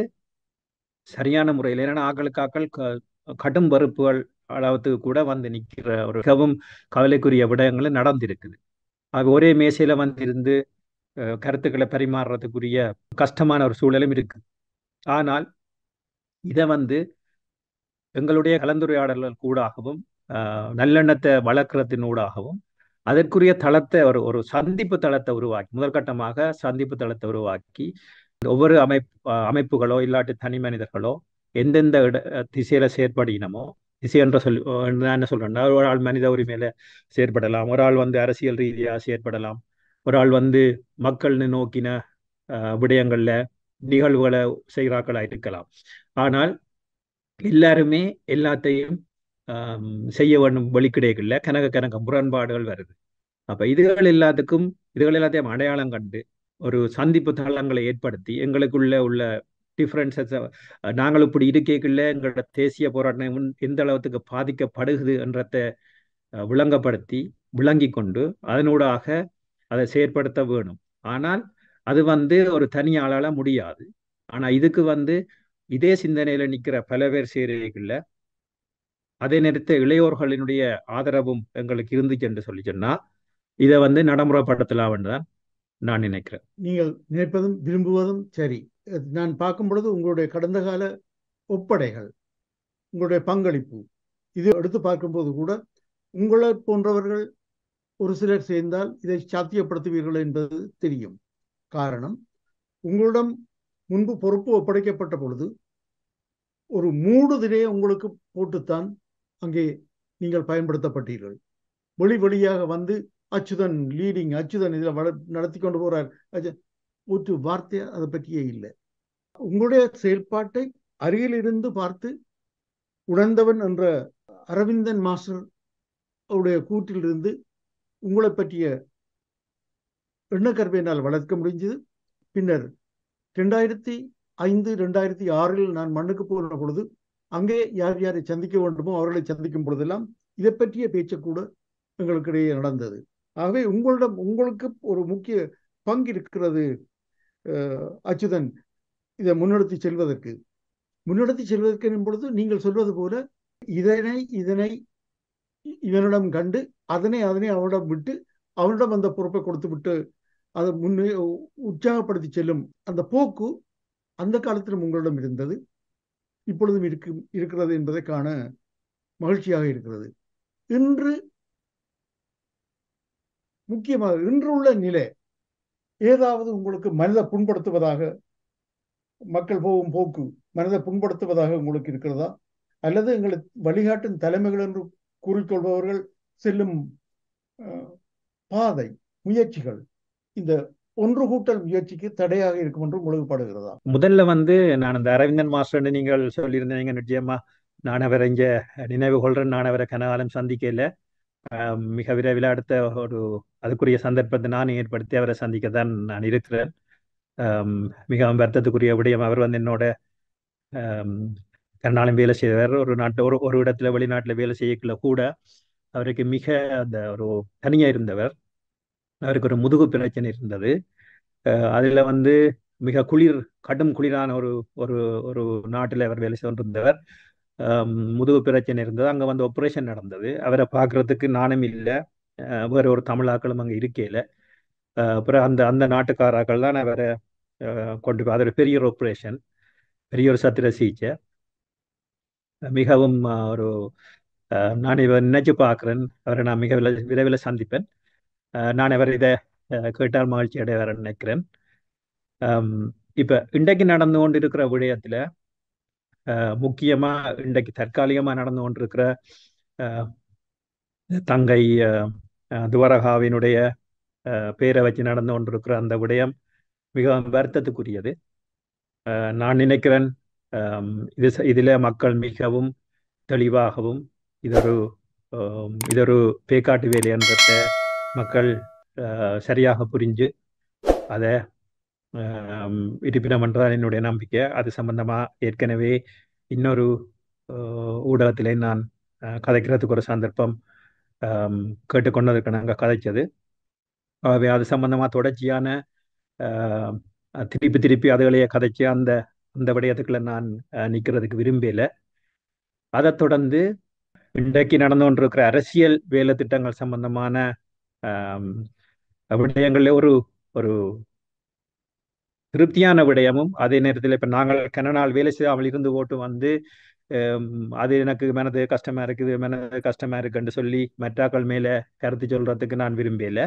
சரியான முறையில் ஏன்னா ஆக்களுக்கு ஆக்கள் க- கடும் வெறுப்புகள் அளவுக்கு கூட வந்து நிற்கிற ஒரு மிகவும் கவலைக்குரிய விடயங்களும் நடந்திருக்குது அது ஒரே மேசையில வந்து இருந்து அஹ், கருத்துக்களை பரிமாறுறதுக்குரிய கஷ்டமான ஒரு சூழலும் இருக்கு ஆனால் இதை வந்து எங்களுடைய கலந்துரையாடல்கள் கூடாகவும் ஆஹ், நல்லெண்ணத்தை வளர்க்கறதின் ஊடாகவும் அதற்குரிய தளத்தை ஒரு ஒரு சந்திப்பு தளத்தை உருவாக்கி முதற்கட்டமாக சந்திப்பு தளத்தை உருவாக்கி ஒவ்வொரு அமைப்பு அமைப்புகளோ இல்லாட்டி தனி மனிதர்களோ எந்தெந்த இட திசையில செயற்படினமோ திசை என்ற சொல்லி நான் என்ன சொல்றேன்னா ஒரு ஆள் மனித உரிமையில செயற்படலாம் ஒரு ஆள் வந்து அரசியல் ரீதியா செயற்படலாம் ஒரு ஆள் வந்து மக்கள்னு நோக்கின ஆஹ், விடயங்கள்ல நிகழ்வுகளை செய்கிறார்களா இருக்கலாம் ஆனால் எல்லாருமே எல்லாத்தையும் ஆம், செய்ய வேண்டும் வெளிக்கிடைகள்ல கனக கனக முரண்பாடுகள் வருது அப்ப இதுகள் எல்லாத்துக்கும் இதுகள் எல்லாத்தையும் அடையாளம் கண்டு ஒரு சந்திப்பு தளங்களை ஏற்படுத்தி எங்களுக்குள்ள உள்ள டிஃப்ரென்சஸ் நாங்கள் இப்படி இருக்கைக்குள்ள எங்களோட தேசிய போராட்டம் உன்- எந்த அளவுக்கு பாதிக்கப்படுகிறது என்றத அஹ், விளங்கப்படுத்தி விளங்கி கொண்டு அதனூடாக அதை செயற்படுத்த வேணும் ஆனால் அது வந்து ஒரு தனி ஆளால முடியாது ஆனா இதுக்கு வந்து இதே சிந்தனையில நிக்கிற பல பேர் சேரைகள்ல அதே நேரத்தில் இளையோர்களினுடைய ஆதரவும் எங்களுக்கு இருந்துச்சு என்று சொல்லி சொன்னா இதை வந்து நடைமுறைப்படுத்தலாம் என்று தான் நான் நினைக்கிறேன் நீங்கள் நினைப்பதும் விரும்புவதும் சரி அஹ் நான் பார்க்கும் பொழுது உங்களுடைய கடந்த கால ஒப்படைகள் உங்களுடைய பங்களிப்பு இது எடுத்து பார்க்கும்போது கூட உங்களை போன்றவர்கள் ஒரு சிலர் சேர்ந்தால் இதை சாத்தியப்படுத்துவீர்கள் என்பது தெரியும் காரணம் உங்களிடம் முன்பு பொறுப்பு ஒப்படைக்கப்பட்ட பொழுது ஒரு மூடுதிரையை உங்களுக்கு போட்டுத்தான் அங்கே நீங்கள் பயன்படுத்தப்பட்டீர்கள் வெளி வெளியாக வந்து அச்சுதன் லீடிங் அச்சுதன் இதில் வள நடத்தி கொண்டு போறார் அச்சு- ஒரு வார்த்தை அதை பற்றியே இல்லை உங்களுடைய செயல்பாட்டை அருகில் இருந்து பார்த்து உணர்ந்தவன் என்ற அரவிந்தன் மாஸ்டர் அவருடைய கூற்றிலிருந்து உங்களை பற்றிய எண்ணக்கருவை என்னால் வளர்க்க முடிஞ்சது பின்னர் ரெண்டாயிரத்தி ஐந்து ரெண்டாயிரத்தி ஆறில் நான் மண்ணுக்கு போன பொழுது அங்கே யார் யாரை சந்திக்க வேண்டுமோ அவர்களை சந்திக்கும் பொழுதெல்லாம் இதை பற்றிய பேச்சு கூட எங்களுக்கு இடையே நடந்தது ஆகவே உங்களிடம் உங்களுக்கு ஒரு முக்கிய பங்கு இருக்கிறது அஹ், அச்சுதன் இதை முன்னெடுத்து செல்வதற்கு முன்னெடுத்து செல்வதற்கு எனும் பொழுது நீங்கள் சொல்வது போல இதனை இதனை இவனிடம் கண்டு அதனை அதனை அவனிடம் விட்டு அவனிடம் அந்த பொறுப்பை கொடுத்து விட்டு அதை முன்னே உற்சாகப்படுத்தி செல்லும் அந்த போக்கு அந்த காலத்திலும் உங்களிடம் இருந்தது இப்பொழுதும் இருக்கு இருக்கிறது என்பதை காண மகிழ்ச்சியாக இருக்கிறது இன்று முக்கியமாக இன்று உள்ள நிலை ஏதாவது உங்களுக்கு மனதை புண்படுத்துவதாக மக்கள் போகும் போக்கு மனதை புண்படுத்துவதாக உங்களுக்கு இருக்கிறதா அல்லது எங்களை வழிகாட்டும் தலைமைகள் என்று கூறிக்கொள்பவர்கள் செல்லும் பாதை முயற்சிகள் இந்த ஒன்று கூட்டல் முயற்சிக்கு தடையாக இருக்கும் என்று முழுகுபடுகிறதா முதல்ல வந்து நான் அந்த அரவிந்தன் மாஸ்டர் நீங்கள் சொல்லியிருந்தீங்க நிச்சயமா நான் அவரை இங்க நினைவு கொள்றேன் நான் அவரை கனகாலம் சந்திக்கல மிக விரைவில் அடுத்த ஒரு அதுக்குரிய சந்தர்ப்பத்தை நான் ஏற்படுத்தி அவரை சந்திக்க தான் நான் இருக்கிறேன் மிகவும் வருத்தத்துக்குரிய விடயம் அவர் வந்து என்னோட கருணாலம் வேலை செய்தவர் ஒரு நாட்டில் ஒரு ஒரு இடத்துல வெளிநாட்டில் வேலை செய்யக்குள்ள கூட அவருக்கு மிக அந்த ஒரு தனியாக இருந்தவர் அவருக்கு ஒரு முதுகு பிரச்சனை இருந்தது அதில் வந்து மிக குளிர் கடும் குளிரான ஒரு ஒரு ஒரு நாட்டில் அவர் வேலை செய்து இருந்தவர் முதுகு பிரச்சனை இருந்தது அங்கே வந்து ஆப்ரேஷன் நடந்தது அவரை பார்க்கறதுக்கு நானும் இல்லை வேற ஒரு தமிழாக்களும் அங்கே இருக்கையில் அப்புறம் அந்த அந்த நாட்டுக்காராக்கள் தான் அவரை கொண்டு போய் அது ஒரு பெரிய ஒரு ஆப்ரேஷன் பெரிய ஒரு சத்திர சிகிச்சை மிகவும் ஒரு நான் இவர் நினைச்சு பார்க்குறேன் அவரை நான் மிக விரைவில் சந்திப்பேன் நான் அவர் இதை கேட்டால் மகிழ்ச்சி அடைவார் நினைக்கிறேன் இப்போ இன்றைக்கு நடந்து கொண்டு இருக்கிற விடயத்தில் முக்கியமாக இன்றைக்கு தற்காலிகமாக நடந்து கொண்டிருக்கிற தங்கை துவரகாவினுடைய பேரை வச்சு நடந்து கொண்டிருக்கிற அந்த விடயம் மிகவும் வருத்தத்துக்குரியது நான் நினைக்கிறேன் இது இதில் மக்கள் மிகவும் தெளிவாகவும் இதொரு இதொரு பேக்காட்டு வேலை என்றத மக்கள் சரியாக புரிஞ்சு அதை இருப்பிடம் என்றால் என்னுடைய நம்பிக்கை அது சம்பந்தமாக ஏற்கனவே இன்னொரு ஊடகத்திலே நான் கதைக்கிறதுக்கு ஒரு சந்தர்ப்பம் கேட்டுக்கொண்டதுக்கு நாங்கள் கதைச்சது ஆகவே அது சம்பந்தமாக தொடர்ச்சியான திருப்பி திருப்பி அதுகளையே கதைச்சு அந்த அந்த விடயத்துக்குள்ள நான் நிற்கிறதுக்கு விரும்பல அதை தொடர்ந்து இன்றைக்கு நடந்து கொண்டிருக்கிற அரசியல் வேலை திட்டங்கள் சம்பந்தமான விடயங்களில் ஒரு ஒரு திருப்தியான விடயமும் அதே நேரத்தில் இப்போ நாங்கள் கன நாள் வேலை செய்யாமல் இருந்து போட்டு வந்து அது எனக்கு மனது கஷ்டமா இருக்குது மனது கஷ்டமா இருக்குன்னு சொல்லி மெட்டாக்கள் மேலே கருத்து சொல்றதுக்கு நான் விரும்பல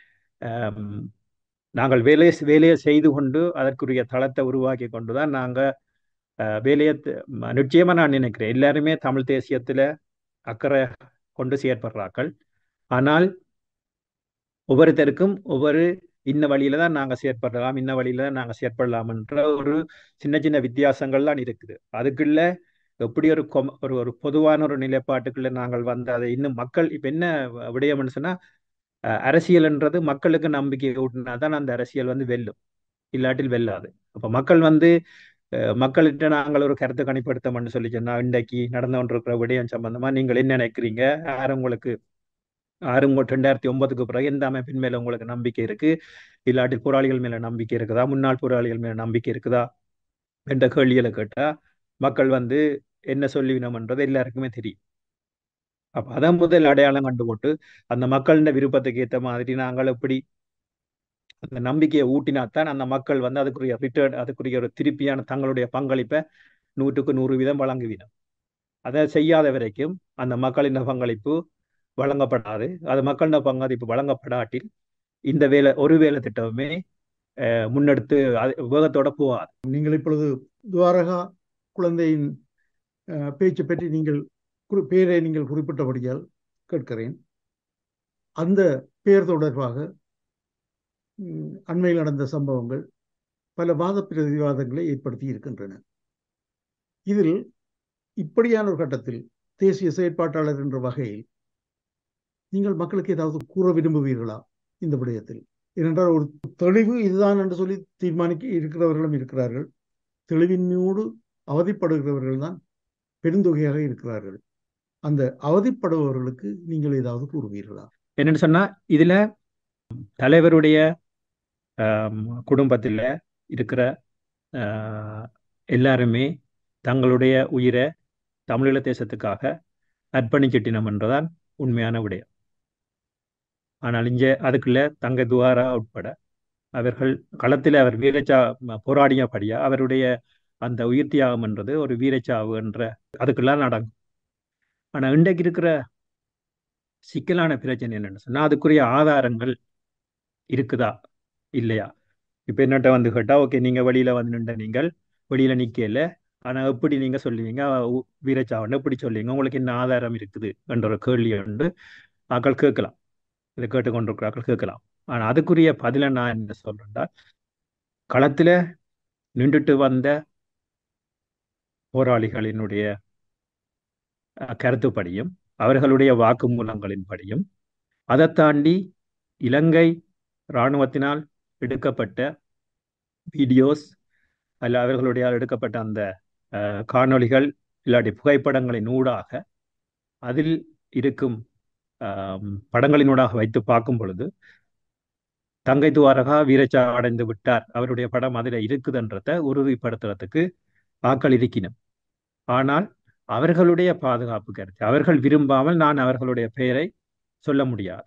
நாங்கள் வேலையை வேலையை செய்து கொண்டு அதற்குரிய தளத்தை உருவாக்கி கொண்டு தான் நாங்கள் வேலையை நிச்சயமாக நான் நினைக்கிறேன் எல்லாருமே தமிழ் தேசியத்தில் அக்கறை கொண்டு செயற்படுறாக்கள் ஆனால் ஒவ்வொருத்தருக்கும் ஒவ்வொரு இன்ன வழியில தான் நாங்கள் செயற்படலாம் இன்ன வழியில தான் நாங்கள் செயற்படலாம்ன்ற ஒரு சின்ன சின்ன வித்தியாசங்கள்லாம் இருக்குது அதுக்குள்ள எப்படி ஒரு கொம ஒரு ஒரு பொதுவான ஒரு நிலைப்பாட்டுக்குள்ள நாங்கள் வந்து அதை இன்னும் மக்கள் இப்போ என்ன விடயம்னு சொன்னா அரசியல்ன்றது மக்களுக்கு நம்பிக்கை ஊட்டினா தான் அந்த அரசியல் வந்து வெல்லும் இல்லாட்டில் வெல்லாது அப்போ மக்கள் வந்து மக்கள்கிட்ட நாங்கள் ஒரு கருத்து கணிப்படுத்தோம்னு சொல்லி சொன்னா இன்றைக்கு நடந்து கொண்டிருக்கிற விடயம் சம்பந்தமா நீங்கள் என்ன நினைக்கிறீங்க யார் உங்களுக்கு ஆறு ரெண்டாயிரத்தி ஒன்பதுக்கு பிறகு எந்த அமைப்பின் மேல உங்களுக்கு நம்பிக்கை இருக்கு இல்லாட்டில் போராளிகள் மேல நம்பிக்கை இருக்குதா முன்னாள் போராளிகள் மேல நம்பிக்கை இருக்குதா என்ற கேள்விகளை கேட்டா மக்கள் வந்து என்ன சொல்லிவினோம்ன்றது எல்லாருக்குமே தெரியும் அப்ப அதான் முதல் அடையாளம் கண்டு போட்டு அந்த மக்களின் விருப்பத்துக்கு ஏற்ற மாதிரி நாங்கள் எப்படி அந்த நம்பிக்கையை ஊட்டினாத்தான் அந்த மக்கள் வந்து அதுக்குரிய ரிட்டர்ன் அதுக்குரிய ஒரு திருப்பியான தங்களுடைய பங்களிப்பை நூற்றுக்கு நூறு வீதம் வழங்குவினோம் அதை செய்யாத வரைக்கும் அந்த மக்களின் பங்களிப்பு வழங்கப்படாது அது மக்களின் பங்களிப்பு வழங்கப்படாட்டில் இந்த வேலை ஒரு வேலை திட்டமே முன்னெடுத்து வேகத்தோட போகாது நீங்கள் இப்பொழுது துவாரகா குழந்தையின் பேச்சு பற்றி நீங்கள் பேரை நீங்கள் குறிப்பிட்டபடியால் கேட்கிறேன் அந்த பெயர் தொடர்பாக அண்மையில் நடந்த சம்பவங்கள் பல வாத பிரதிவாதங்களை ஏற்படுத்தி இருக்கின்றன இதில் இப்படியான ஒரு கட்டத்தில் தேசிய செயற்பாட்டாளர் என்ற வகையில் நீங்கள் மக்களுக்கு ஏதாவது கூற விரும்புவீர்களா இந்த விடயத்தில் ஏனென்றால் ஒரு தெளிவு இதுதான் என்று சொல்லி தீர்மானிக்க இருக்கிறவர்களும் இருக்கிறார்கள் தெளிவின்மையோடு அவதிப்படுகிறவர்கள் தான் பெருந்தொகையாக இருக்கிறார்கள் அந்த அவதிப்படுபவர்களுக்கு நீங்கள் ஏதாவது கூறுவீர்களா என்னன்னு சொன்னா இதுல தலைவருடைய குடும்பத்தில் இருக்கிற எல்லாருமே தங்களுடைய உயிரை தமிழீழ தேசத்துக்காக அர்ப்பணிச்சிட்டினம் என்றுதான் உண்மையான விடயம் ஆனால் இங்கே அதுக்குள்ள தங்க துவாரா உட்பட அவர்கள் களத்தில் அவர் வீரச்சா போராடியபடியா அவருடைய அந்த உயிர் தியாகம் என்றது ஒரு வீரச்சாவு என்ற அதுக்கெல்லாம் நடக்கும் ஆனால் இன்றைக்கு இருக்கிற சிக்கலான பிரச்சனை என்னன்னு சொன்னால் அதுக்குரிய ஆதாரங்கள் இருக்குதா இல்லையா இப்போ என்னட்ட வந்து கேட்டால் ஓகே நீங்கள் வெளியில் வந்து நின்ற நீங்கள் வெளியில் நிற்கல ஆனால் எப்படி நீங்கள் சொல்லுவீங்க வீரச்சாவன் எப்படி சொல்லுவீங்க உங்களுக்கு என்ன ஆதாரம் இருக்குது என்ற ஒரு கேள்வி உண்டு ஆக்கள் கேட்கலாம் இதை கேட்டுக்கொண்டிருக்கிறார்கள் கேட்கலாம் ஆனால் அதுக்குரிய பதிலை நான் என்ன சொல்றேன்டா களத்தில் நின்றுட்டு வந்த போராளிகளினுடைய கருத்துப்படியும் அவர்களுடைய வாக்குமூலங்களின்படியும் அதை தாண்டி இலங்கை இராணுவத்தினால் எடுக்கப்பட்ட வீடியோஸ் அல்ல அவர்களுடைய எடுக்கப்பட்ட அந்த காணொளிகள் இல்லாட்டி புகைப்படங்களின் ஊடாக அதில் இருக்கும் படங்களினூடாக வைத்து பார்க்கும் பொழுது தங்கை துவாரகா வீரச்சா அடைந்து விட்டார் அவருடைய படம் அதில் இருக்குதுன்றத உறுதிப்படுத்துறதுக்கு ஆக்கள் இருக்கணும் ஆனால் அவர்களுடைய பாதுகாப்பு கருத்து அவர்கள் விரும்பாமல் நான் அவர்களுடைய பெயரை சொல்ல முடியாது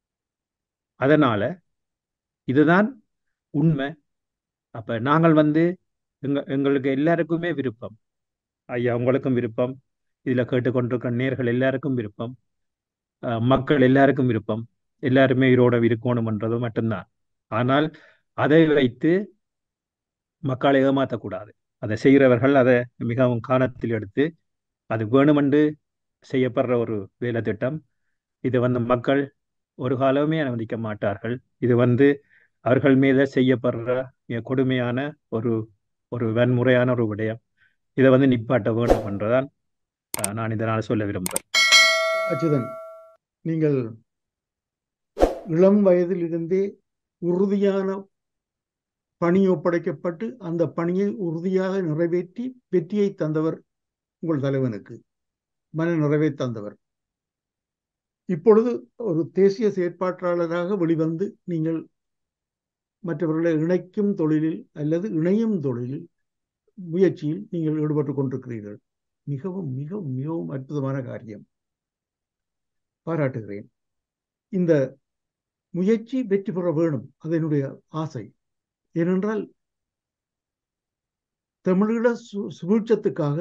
அதனால இதுதான் உண்மை அப்ப நாங்கள் வந்து எங்க எங்களுக்கு எல்லாருக்குமே விருப்பம் ஐயா உங்களுக்கும் விருப்பம் இதுல கேட்டுக்கொண்டிருக்கிற நேர்கள் எல்லாருக்கும் விருப்பம் மக்கள் எல்லாருக்கும் விருப்பம் எல்லாருமே உயிரோட இருக்கணும்ன்றது மட்டும்தான் ஆனால் அதை வைத்து மக்களை ஏமாற்றக்கூடாது அதை செய்கிறவர்கள் அதை மிகவும் காரணத்தில் எடுத்து அது வேணுமென்று செய்யப்படுற ஒரு வேலை திட்டம் இது வந்து மக்கள் ஒரு காலமே அனுமதிக்க மாட்டார்கள் இது வந்து அவர்கள் மீது செய்யப்படுற கொடுமையான ஒரு ஒரு வன்முறையான ஒரு விடயம் இதை வந்து நிப்பாட்ட வேண்டும் என்றுதான் நான் இதனால் சொல்ல விரும்புகிறேன் அச்சுதன் நீங்கள் இளம் வயதிலிருந்தே உறுதியான பணி ஒப்படைக்கப்பட்டு அந்த பணியை உறுதியாக நிறைவேற்றி வெற்றியை தந்தவர் உங்கள் தலைவனுக்கு மன நிறைவை தந்தவர் இப்பொழுது ஒரு தேசிய செயற்பாட்டாளராக வெளிவந்து நீங்கள் மற்றவர்களை இணைக்கும் தொழிலில் அல்லது இணையும் தொழிலில் முயற்சியில் நீங்கள் ஈடுபட்டு கொண்டிருக்கிறீர்கள் மிகவும் மிகவும் மிகவும் அற்புதமான காரியம் பாராட்டுகிறேன் இந்த முயற்சி வெற்றி பெற வேணும் அதனுடைய ஆசை ஏனென்றால் தமிழீழ சு சுபீட்சத்துக்காக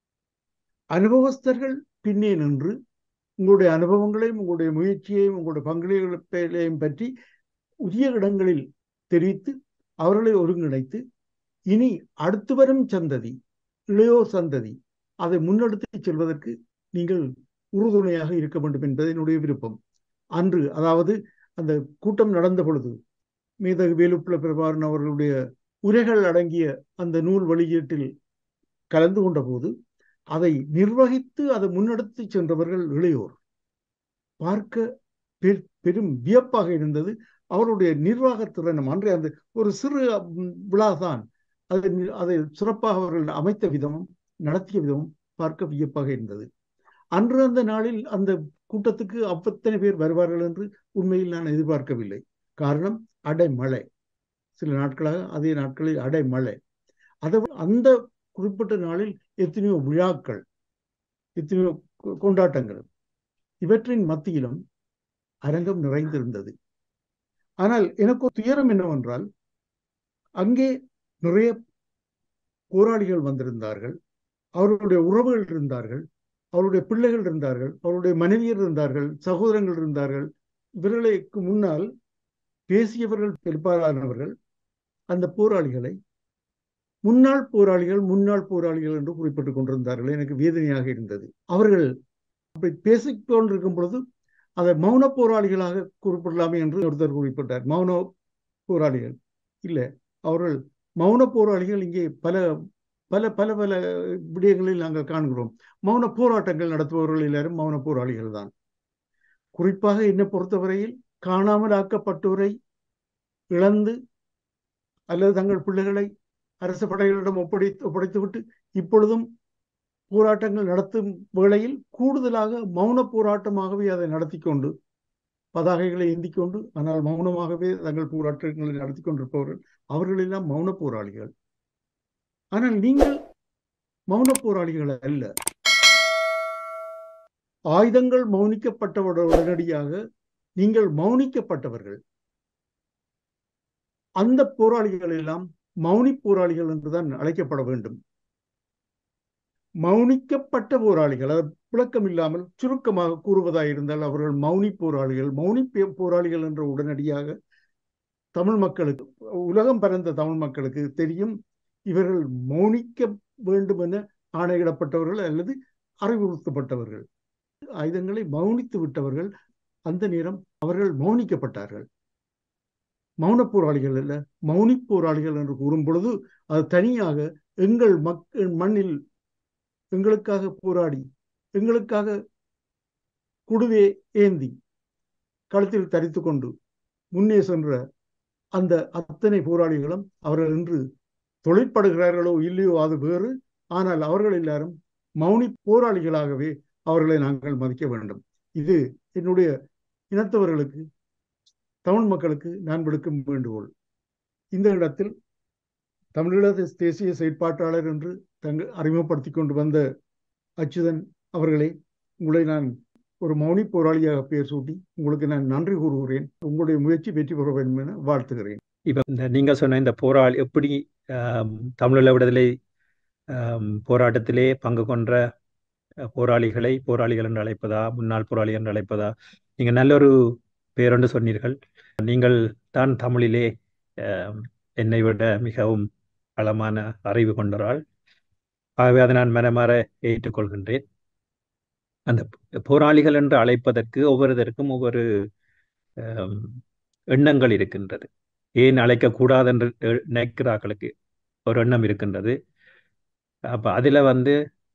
அனுபவஸ்தர்கள் பின்னே நின்று உங்களுடைய அனுபவங்களையும் உங்களுடைய முயற்சியையும் உங்களுடைய பங்களிப்பையும் பற்றி உரிய இடங்களில் தெரிவித்து அவர்களை ஒருங்கிணைத்து இனி அடுத்து வரும் சந்ததி இளையோர் சந்ததி அதை முன்னெடுத்து செல்வதற்கு நீங்கள் உறுதுணையாக இருக்க வேண்டும் என்பது என்னுடைய விருப்பம் அன்று அதாவது அந்த கூட்டம் நடந்த பொழுது மேதகு வேலுப்பிள்ள பிரபாரன் அவர்களுடைய உரைகள் அடங்கிய அந்த நூல் வெளியீட்டில் கலந்து கொண்ட போது அதை நிர்வகித்து அதை முன்னெடுத்து சென்றவர்கள் இளையோர் பார்க்க பெரும் வியப்பாக இருந்தது அவருடைய நிர்வாக திறனும் அன்றே அந்த ஒரு சிறு விழாதான் அதை அதை சிறப்பாக அவர்கள் அமைத்த விதமும் நடத்திய விதமும் பார்க்க வியப்பாக இருந்தது அன்று அந்த நாளில் அந்த கூட்டத்துக்கு அவ்வத்தனை பேர் வருவார்கள் என்று உண்மையில் நான் எதிர்பார்க்கவில்லை காரணம் அடைமழை சில நாட்களாக அதே நாட்களில் அடைமழை அதை அந்த குறிப்பிட்ட நாளில் எத்தனையோ விழாக்கள் எத்தனையோ கொண்டாட்டங்கள் இவற்றின் மத்தியிலும் அரங்கம் நிறைந்திருந்தது ஆனால் எனக்கு ஒரு துயரம் என்னவென்றால் அங்கே நிறைய போராளிகள் வந்திருந்தார்கள் அவர்களுடைய உறவுகள் இருந்தார்கள் அவருடைய பிள்ளைகள் இருந்தார்கள் அவருடைய மனைவியர் இருந்தார்கள் சகோதரங்கள் இருந்தார்கள் இவர்களுக்கு முன்னால் பேசியவர்கள் பெரும்பாலானவர்கள் அந்த போராளிகளை முன்னாள் போராளிகள் முன்னாள் போராளிகள் என்று குறிப்பிட்டுக் கொண்டிருந்தார்கள் எனக்கு வேதனையாக இருந்தது அவர்கள் அப்படி பேசிக் கொண்டிருக்கும் பொழுது அதை மௌன போராளிகளாக குறிப்பிடலாமே என்று ஒருத்தர் குறிப்பிட்டார் மௌன போராளிகள் இல்லை அவர்கள் மௌன போராளிகள் இங்கே பல பல பல பல விடயங்களில் நாங்கள் காண்கிறோம் மௌன போராட்டங்கள் நடத்துபவர்கள் எல்லாரும் மௌன போராளிகள் தான் குறிப்பாக என்னை பொறுத்தவரையில் காணாமல் ஆக்கப்பட்டோரை இழந்து அல்லது தங்கள் பிள்ளைகளை அரசு படைகளிடம் ஒப்படை ஒப்படைத்துவிட்டு இப்பொழுதும் போராட்டங்கள் நடத்தும் வேளையில் கூடுதலாக மௌன போராட்டமாகவே அதை நடத்தி கொண்டு பதாகைகளை ஏந்தி கொண்டு ஆனால் மௌனமாகவே தங்கள் போராட்டங்களை நடத்தி கொண்டிருப்பவர்கள் அவர்கள் எல்லாம் மௌன போராளிகள் ஆனால் நீங்கள் மௌன போராளிகள் அல்ல ஆயுதங்கள் மௌனிக்கப்பட்டவுடன் உடனடியாக நீங்கள் மௌனிக்கப்பட்டவர்கள் அந்த போராளிகள் எல்லாம் மௌனி போராளிகள் என்றுதான் அழைக்கப்பட வேண்டும் மௌனிக்கப்பட்ட போராளிகள் அது விளக்கம் இல்லாமல் சுருக்கமாக கூறுவதாக இருந்தால் அவர்கள் மௌனி போராளிகள் மௌனி போராளிகள் என்ற உடனடியாக தமிழ் மக்களுக்கு உலகம் பரந்த தமிழ் மக்களுக்கு தெரியும் இவர்கள் மௌனிக்க வேண்டும் என ஆணையிடப்பட்டவர்கள் அல்லது அறிவுறுத்தப்பட்டவர்கள் ஆயுதங்களை மௌனித்து விட்டவர்கள் அந்த நேரம் அவர்கள் மௌனிக்கப்பட்டார்கள் மௌன போராளிகள் அல்ல மௌனி போராளிகள் என்று கூறும் பொழுது அது தனியாக எங்கள் மக்கள் மண்ணில் எங்களுக்காக போராடி எங்களுக்காக குடுவே ஏந்தி கழுத்தில் தரித்து கொண்டு முன்னே சென்ற அந்த அத்தனை போராளிகளும் அவர்கள் இன்று தொழிற்படுகிறார்களோ இல்லையோ அது வேறு ஆனால் அவர்கள் எல்லாரும் மௌனி போராளிகளாகவே அவர்களை நாங்கள் மதிக்க வேண்டும் இது என்னுடைய இனத்தவர்களுக்கு தமிழ் மக்களுக்கு நான் விடுக்கும் வேண்டுகோள் இந்த இடத்தில் தமிழீழ தேசிய செயற்பாட்டாளர் என்று தங்கள் அறிமுகப்படுத்தி கொண்டு வந்த அச்சுதன் அவர்களே உங்களை நான் ஒரு மௌனி போராளியாக பெயர் சூட்டி உங்களுக்கு நான் நன்றி கூறுகிறேன் உங்களுடைய முயற்சி வெற்றி பெற வேண்டும் என வாழ்த்துகிறேன் இப்ப இந்த நீங்க சொன்ன இந்த போராளி எப்படி தமிழீழ விடுதலை போராட்டத்திலே பங்கு கொன்ற போராளிகளை போராளிகள் என்று அழைப்பதா முன்னாள் போராளி என்று அழைப்பதா நீங்க நல்லொரு பேரொன்று சொன்னீர்கள் நீங்கள் தான் தமிழிலே என்னை விட மிகவும் பலமான அறிவு கொண்டவரால் ஆகவே அதை நான் மனமாற ஏற்றுக்கொள்கின்றேன் அந்த போராளிகள் என்று அழைப்பதற்கு ஒவ்வொருதற்கும் ஒவ்வொரு எண்ணங்கள் இருக்கின்றது ஏன் அழைக்கக்கூடாது என்று நினைக்கிறார்களுக்கு ஒரு எண்ணம் இருக்கின்றது அப்போ அதில் வந்து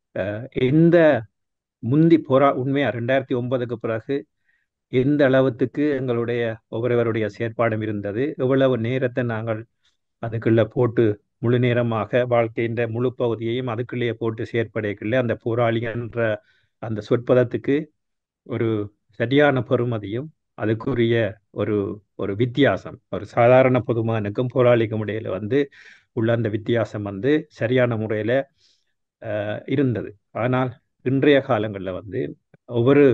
எந்த முந்தி போரா உண்மையா ரெண்டாயிரத்தி ஒன்பதுக்கு பிறகு எந்த அளவுக்கு எங்களுடைய ஒவ்வொருவருடைய செயற்பாடும் இருந்தது எவ்வளவு நேரத்தை நாங்கள் அதுக்குள்ள போட்டு முழு நேரமாக வாழ்க்கையின் முழு பகுதியையும் அதுக்குள்ளேயே போட்டு செயற்படைக்குள்ளே அந்த போராளி என்ற அந்த சொற்பதத்துக்கு ஒரு சரியான பெறுமதியும் அதுக்குரிய ஒரு ஒரு வித்தியாசம் ஒரு சாதாரண பொதுமகனுக்கும் போராளிக்கும் இடையில வந்து உள்ள அந்த வித்தியாசம் வந்து சரியான முறையில் இருந்தது ஆனால் இன்றைய காலங்களில் வந்து ஒவ்வொரு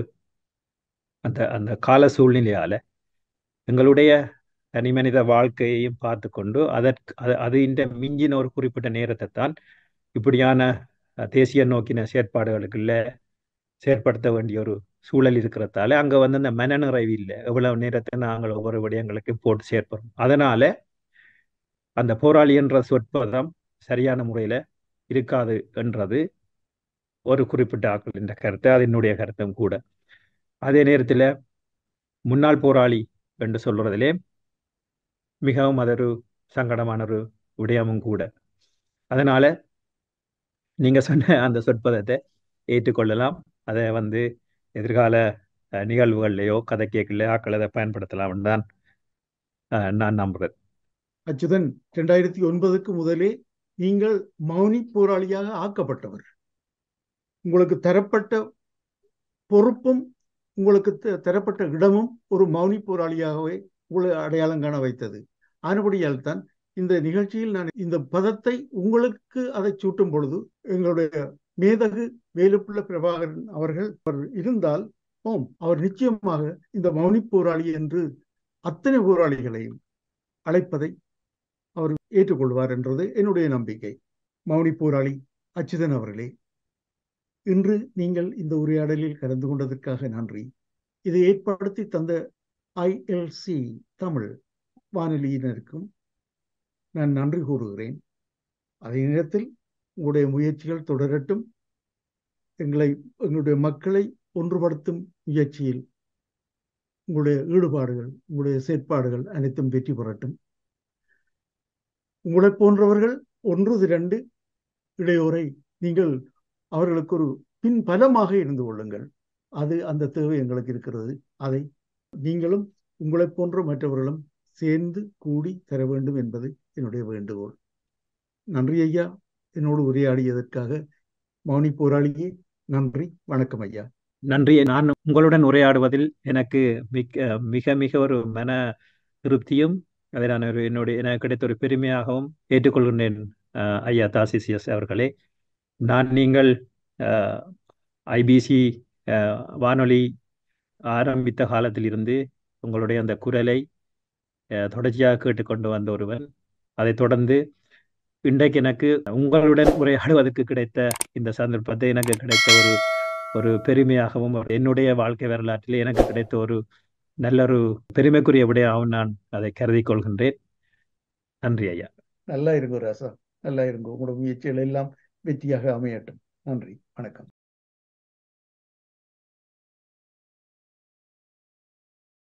அந்த அந்த கால சூழ்நிலையால எங்களுடைய தனி மனித வாழ்க்கையையும் பார்த்து கொண்டு அதற்கு அது அது இந்த மிஞ்சின ஒரு குறிப்பிட்ட நேரத்தை தான் இப்படியான தேசிய நோக்கின செயற்பாடுகளுக்குள்ள செயற்படுத்த வேண்டிய ஒரு சூழல் இருக்கிறதால அங்க வந்து அந்த மனநிறைவு இல்லை எவ்வளவு நேரத்தை நாங்கள் ஒவ்வொரு விடயங்களுக்கு போட்டு செயற்படுறோம் அதனால அந்த போராளி என்ற சொற்பதம் சரியான முறையில இருக்காது என்றது ஒரு குறிப்பிட்ட ஆக்கள் என்ற கருத்து அது என்னுடைய கருத்தும் கூட அதே நேரத்தில் முன்னாள் போராளி என்று சொல்றதிலே மிகவும் அது ஒரு சங்கடமான ஒரு விடயமும் கூட அதனால நீங்க சொன்ன அந்த சொற்பதத்தை ஏற்றுக்கொள்ளலாம் அதை வந்து எதிர்கால நிகழ்வுகள்லையோ கதை கேட்கலையோ ஆக்கள் அதை பயன்படுத்தலாம் தான் நான் நம்புறேன் அச்சுதன் இரண்டாயிரத்தி ஒன்பதுக்கு முதலே நீங்கள் மௌனி போராளியாக ஆக்கப்பட்டவர் உங்களுக்கு தரப்பட்ட பொறுப்பும் உங்களுக்கு தரப்பட்ட இடமும் ஒரு மௌனி போராளியாகவே உங்களை அடையாளம் காண வைத்தது ஆனபடியால் தான் இந்த நிகழ்ச்சியில் நான் இந்த பதத்தை உங்களுக்கு அதை சூட்டும் பொழுது எங்களுடைய மேதகு வேலுப்புள்ள பிரபாகரன் அவர்கள் அவர் இருந்தால் ஓம் அவர் நிச்சயமாக இந்த மௌனி போராளி என்று அத்தனை போராளிகளையும் அழைப்பதை அவர் ஏற்றுக்கொள்வார் என்றது என்னுடைய நம்பிக்கை மௌனி போராளி அச்சுதன் அவர்களே இன்று நீங்கள் இந்த உரையாடலில் கலந்து கொண்டதற்காக நன்றி இதை ஏற்படுத்தி தந்த ஐஎல்சி தமிழ் வானொலியினருக்கும் நான் நன்றி கூறுகிறேன் அதே நேரத்தில் உங்களுடைய முயற்சிகள் தொடரட்டும் எங்களை எங்களுடைய மக்களை ஒன்றுபடுத்தும் முயற்சியில் உங்களுடைய ஈடுபாடுகள் உங்களுடைய செயற்பாடுகள் அனைத்தும் வெற்றி பெறட்டும் உங்களை போன்றவர்கள் ஒன்று திரண்டு இடையோரை நீங்கள் அவர்களுக்கு ஒரு பின் பலமாக இருந்து கொள்ளுங்கள் அது அந்த தேவை எங்களுக்கு இருக்கிறது அதை நீங்களும் உங்களைப் போன்ற மற்றவர்களும் சேர்ந்து கூடி தர வேண்டும் என்பது என்னுடைய வேண்டுகோள் நன்றி ஐயா என்னோடு உரையாடியதற்காக மௌனி போராளியே நன்றி வணக்கம் ஐயா நன்றி நான் உங்களுடன் உரையாடுவதில் எனக்கு மிக மிக மிக ஒரு மன திருப்தியும் அதை நான் ஒரு என்னுடைய எனக்கு கிடைத்த ஒரு பெருமையாகவும் ஏற்றுக்கொள்கின்றேன் ஐயா தாசிசிஎஸ் அவர்களே நான் நீங்கள் ஐபிசி வானொலி ஆரம்பித்த காலத்திலிருந்து உங்களுடைய அந்த குரலை தொடர்ச்சியாக கேட்டுக்கொண்டு வந்த ஒருவன் அதைத் தொடர்ந்து இன்றைக்கு எனக்கு உங்களுடன் உரையாடுவதற்கு கிடைத்த இந்த சந்தர்ப்பத்தை எனக்கு கிடைத்த ஒரு ஒரு பெருமையாகவும் என்னுடைய வாழ்க்கை வரலாற்றில் எனக்கு கிடைத்த ஒரு நல்ல ஒரு பெருமைக்குரிய விடையாகவும் நான் அதை கருதி கொள்கின்றேன் நன்றி ஐயா நல்லா இருக்கும் ராசா நல்லா இருக்கும் உங்களோட முயற்சிகள் எல்லாம் வெற்றியாக அமையட்டும் நன்றி வணக்கம்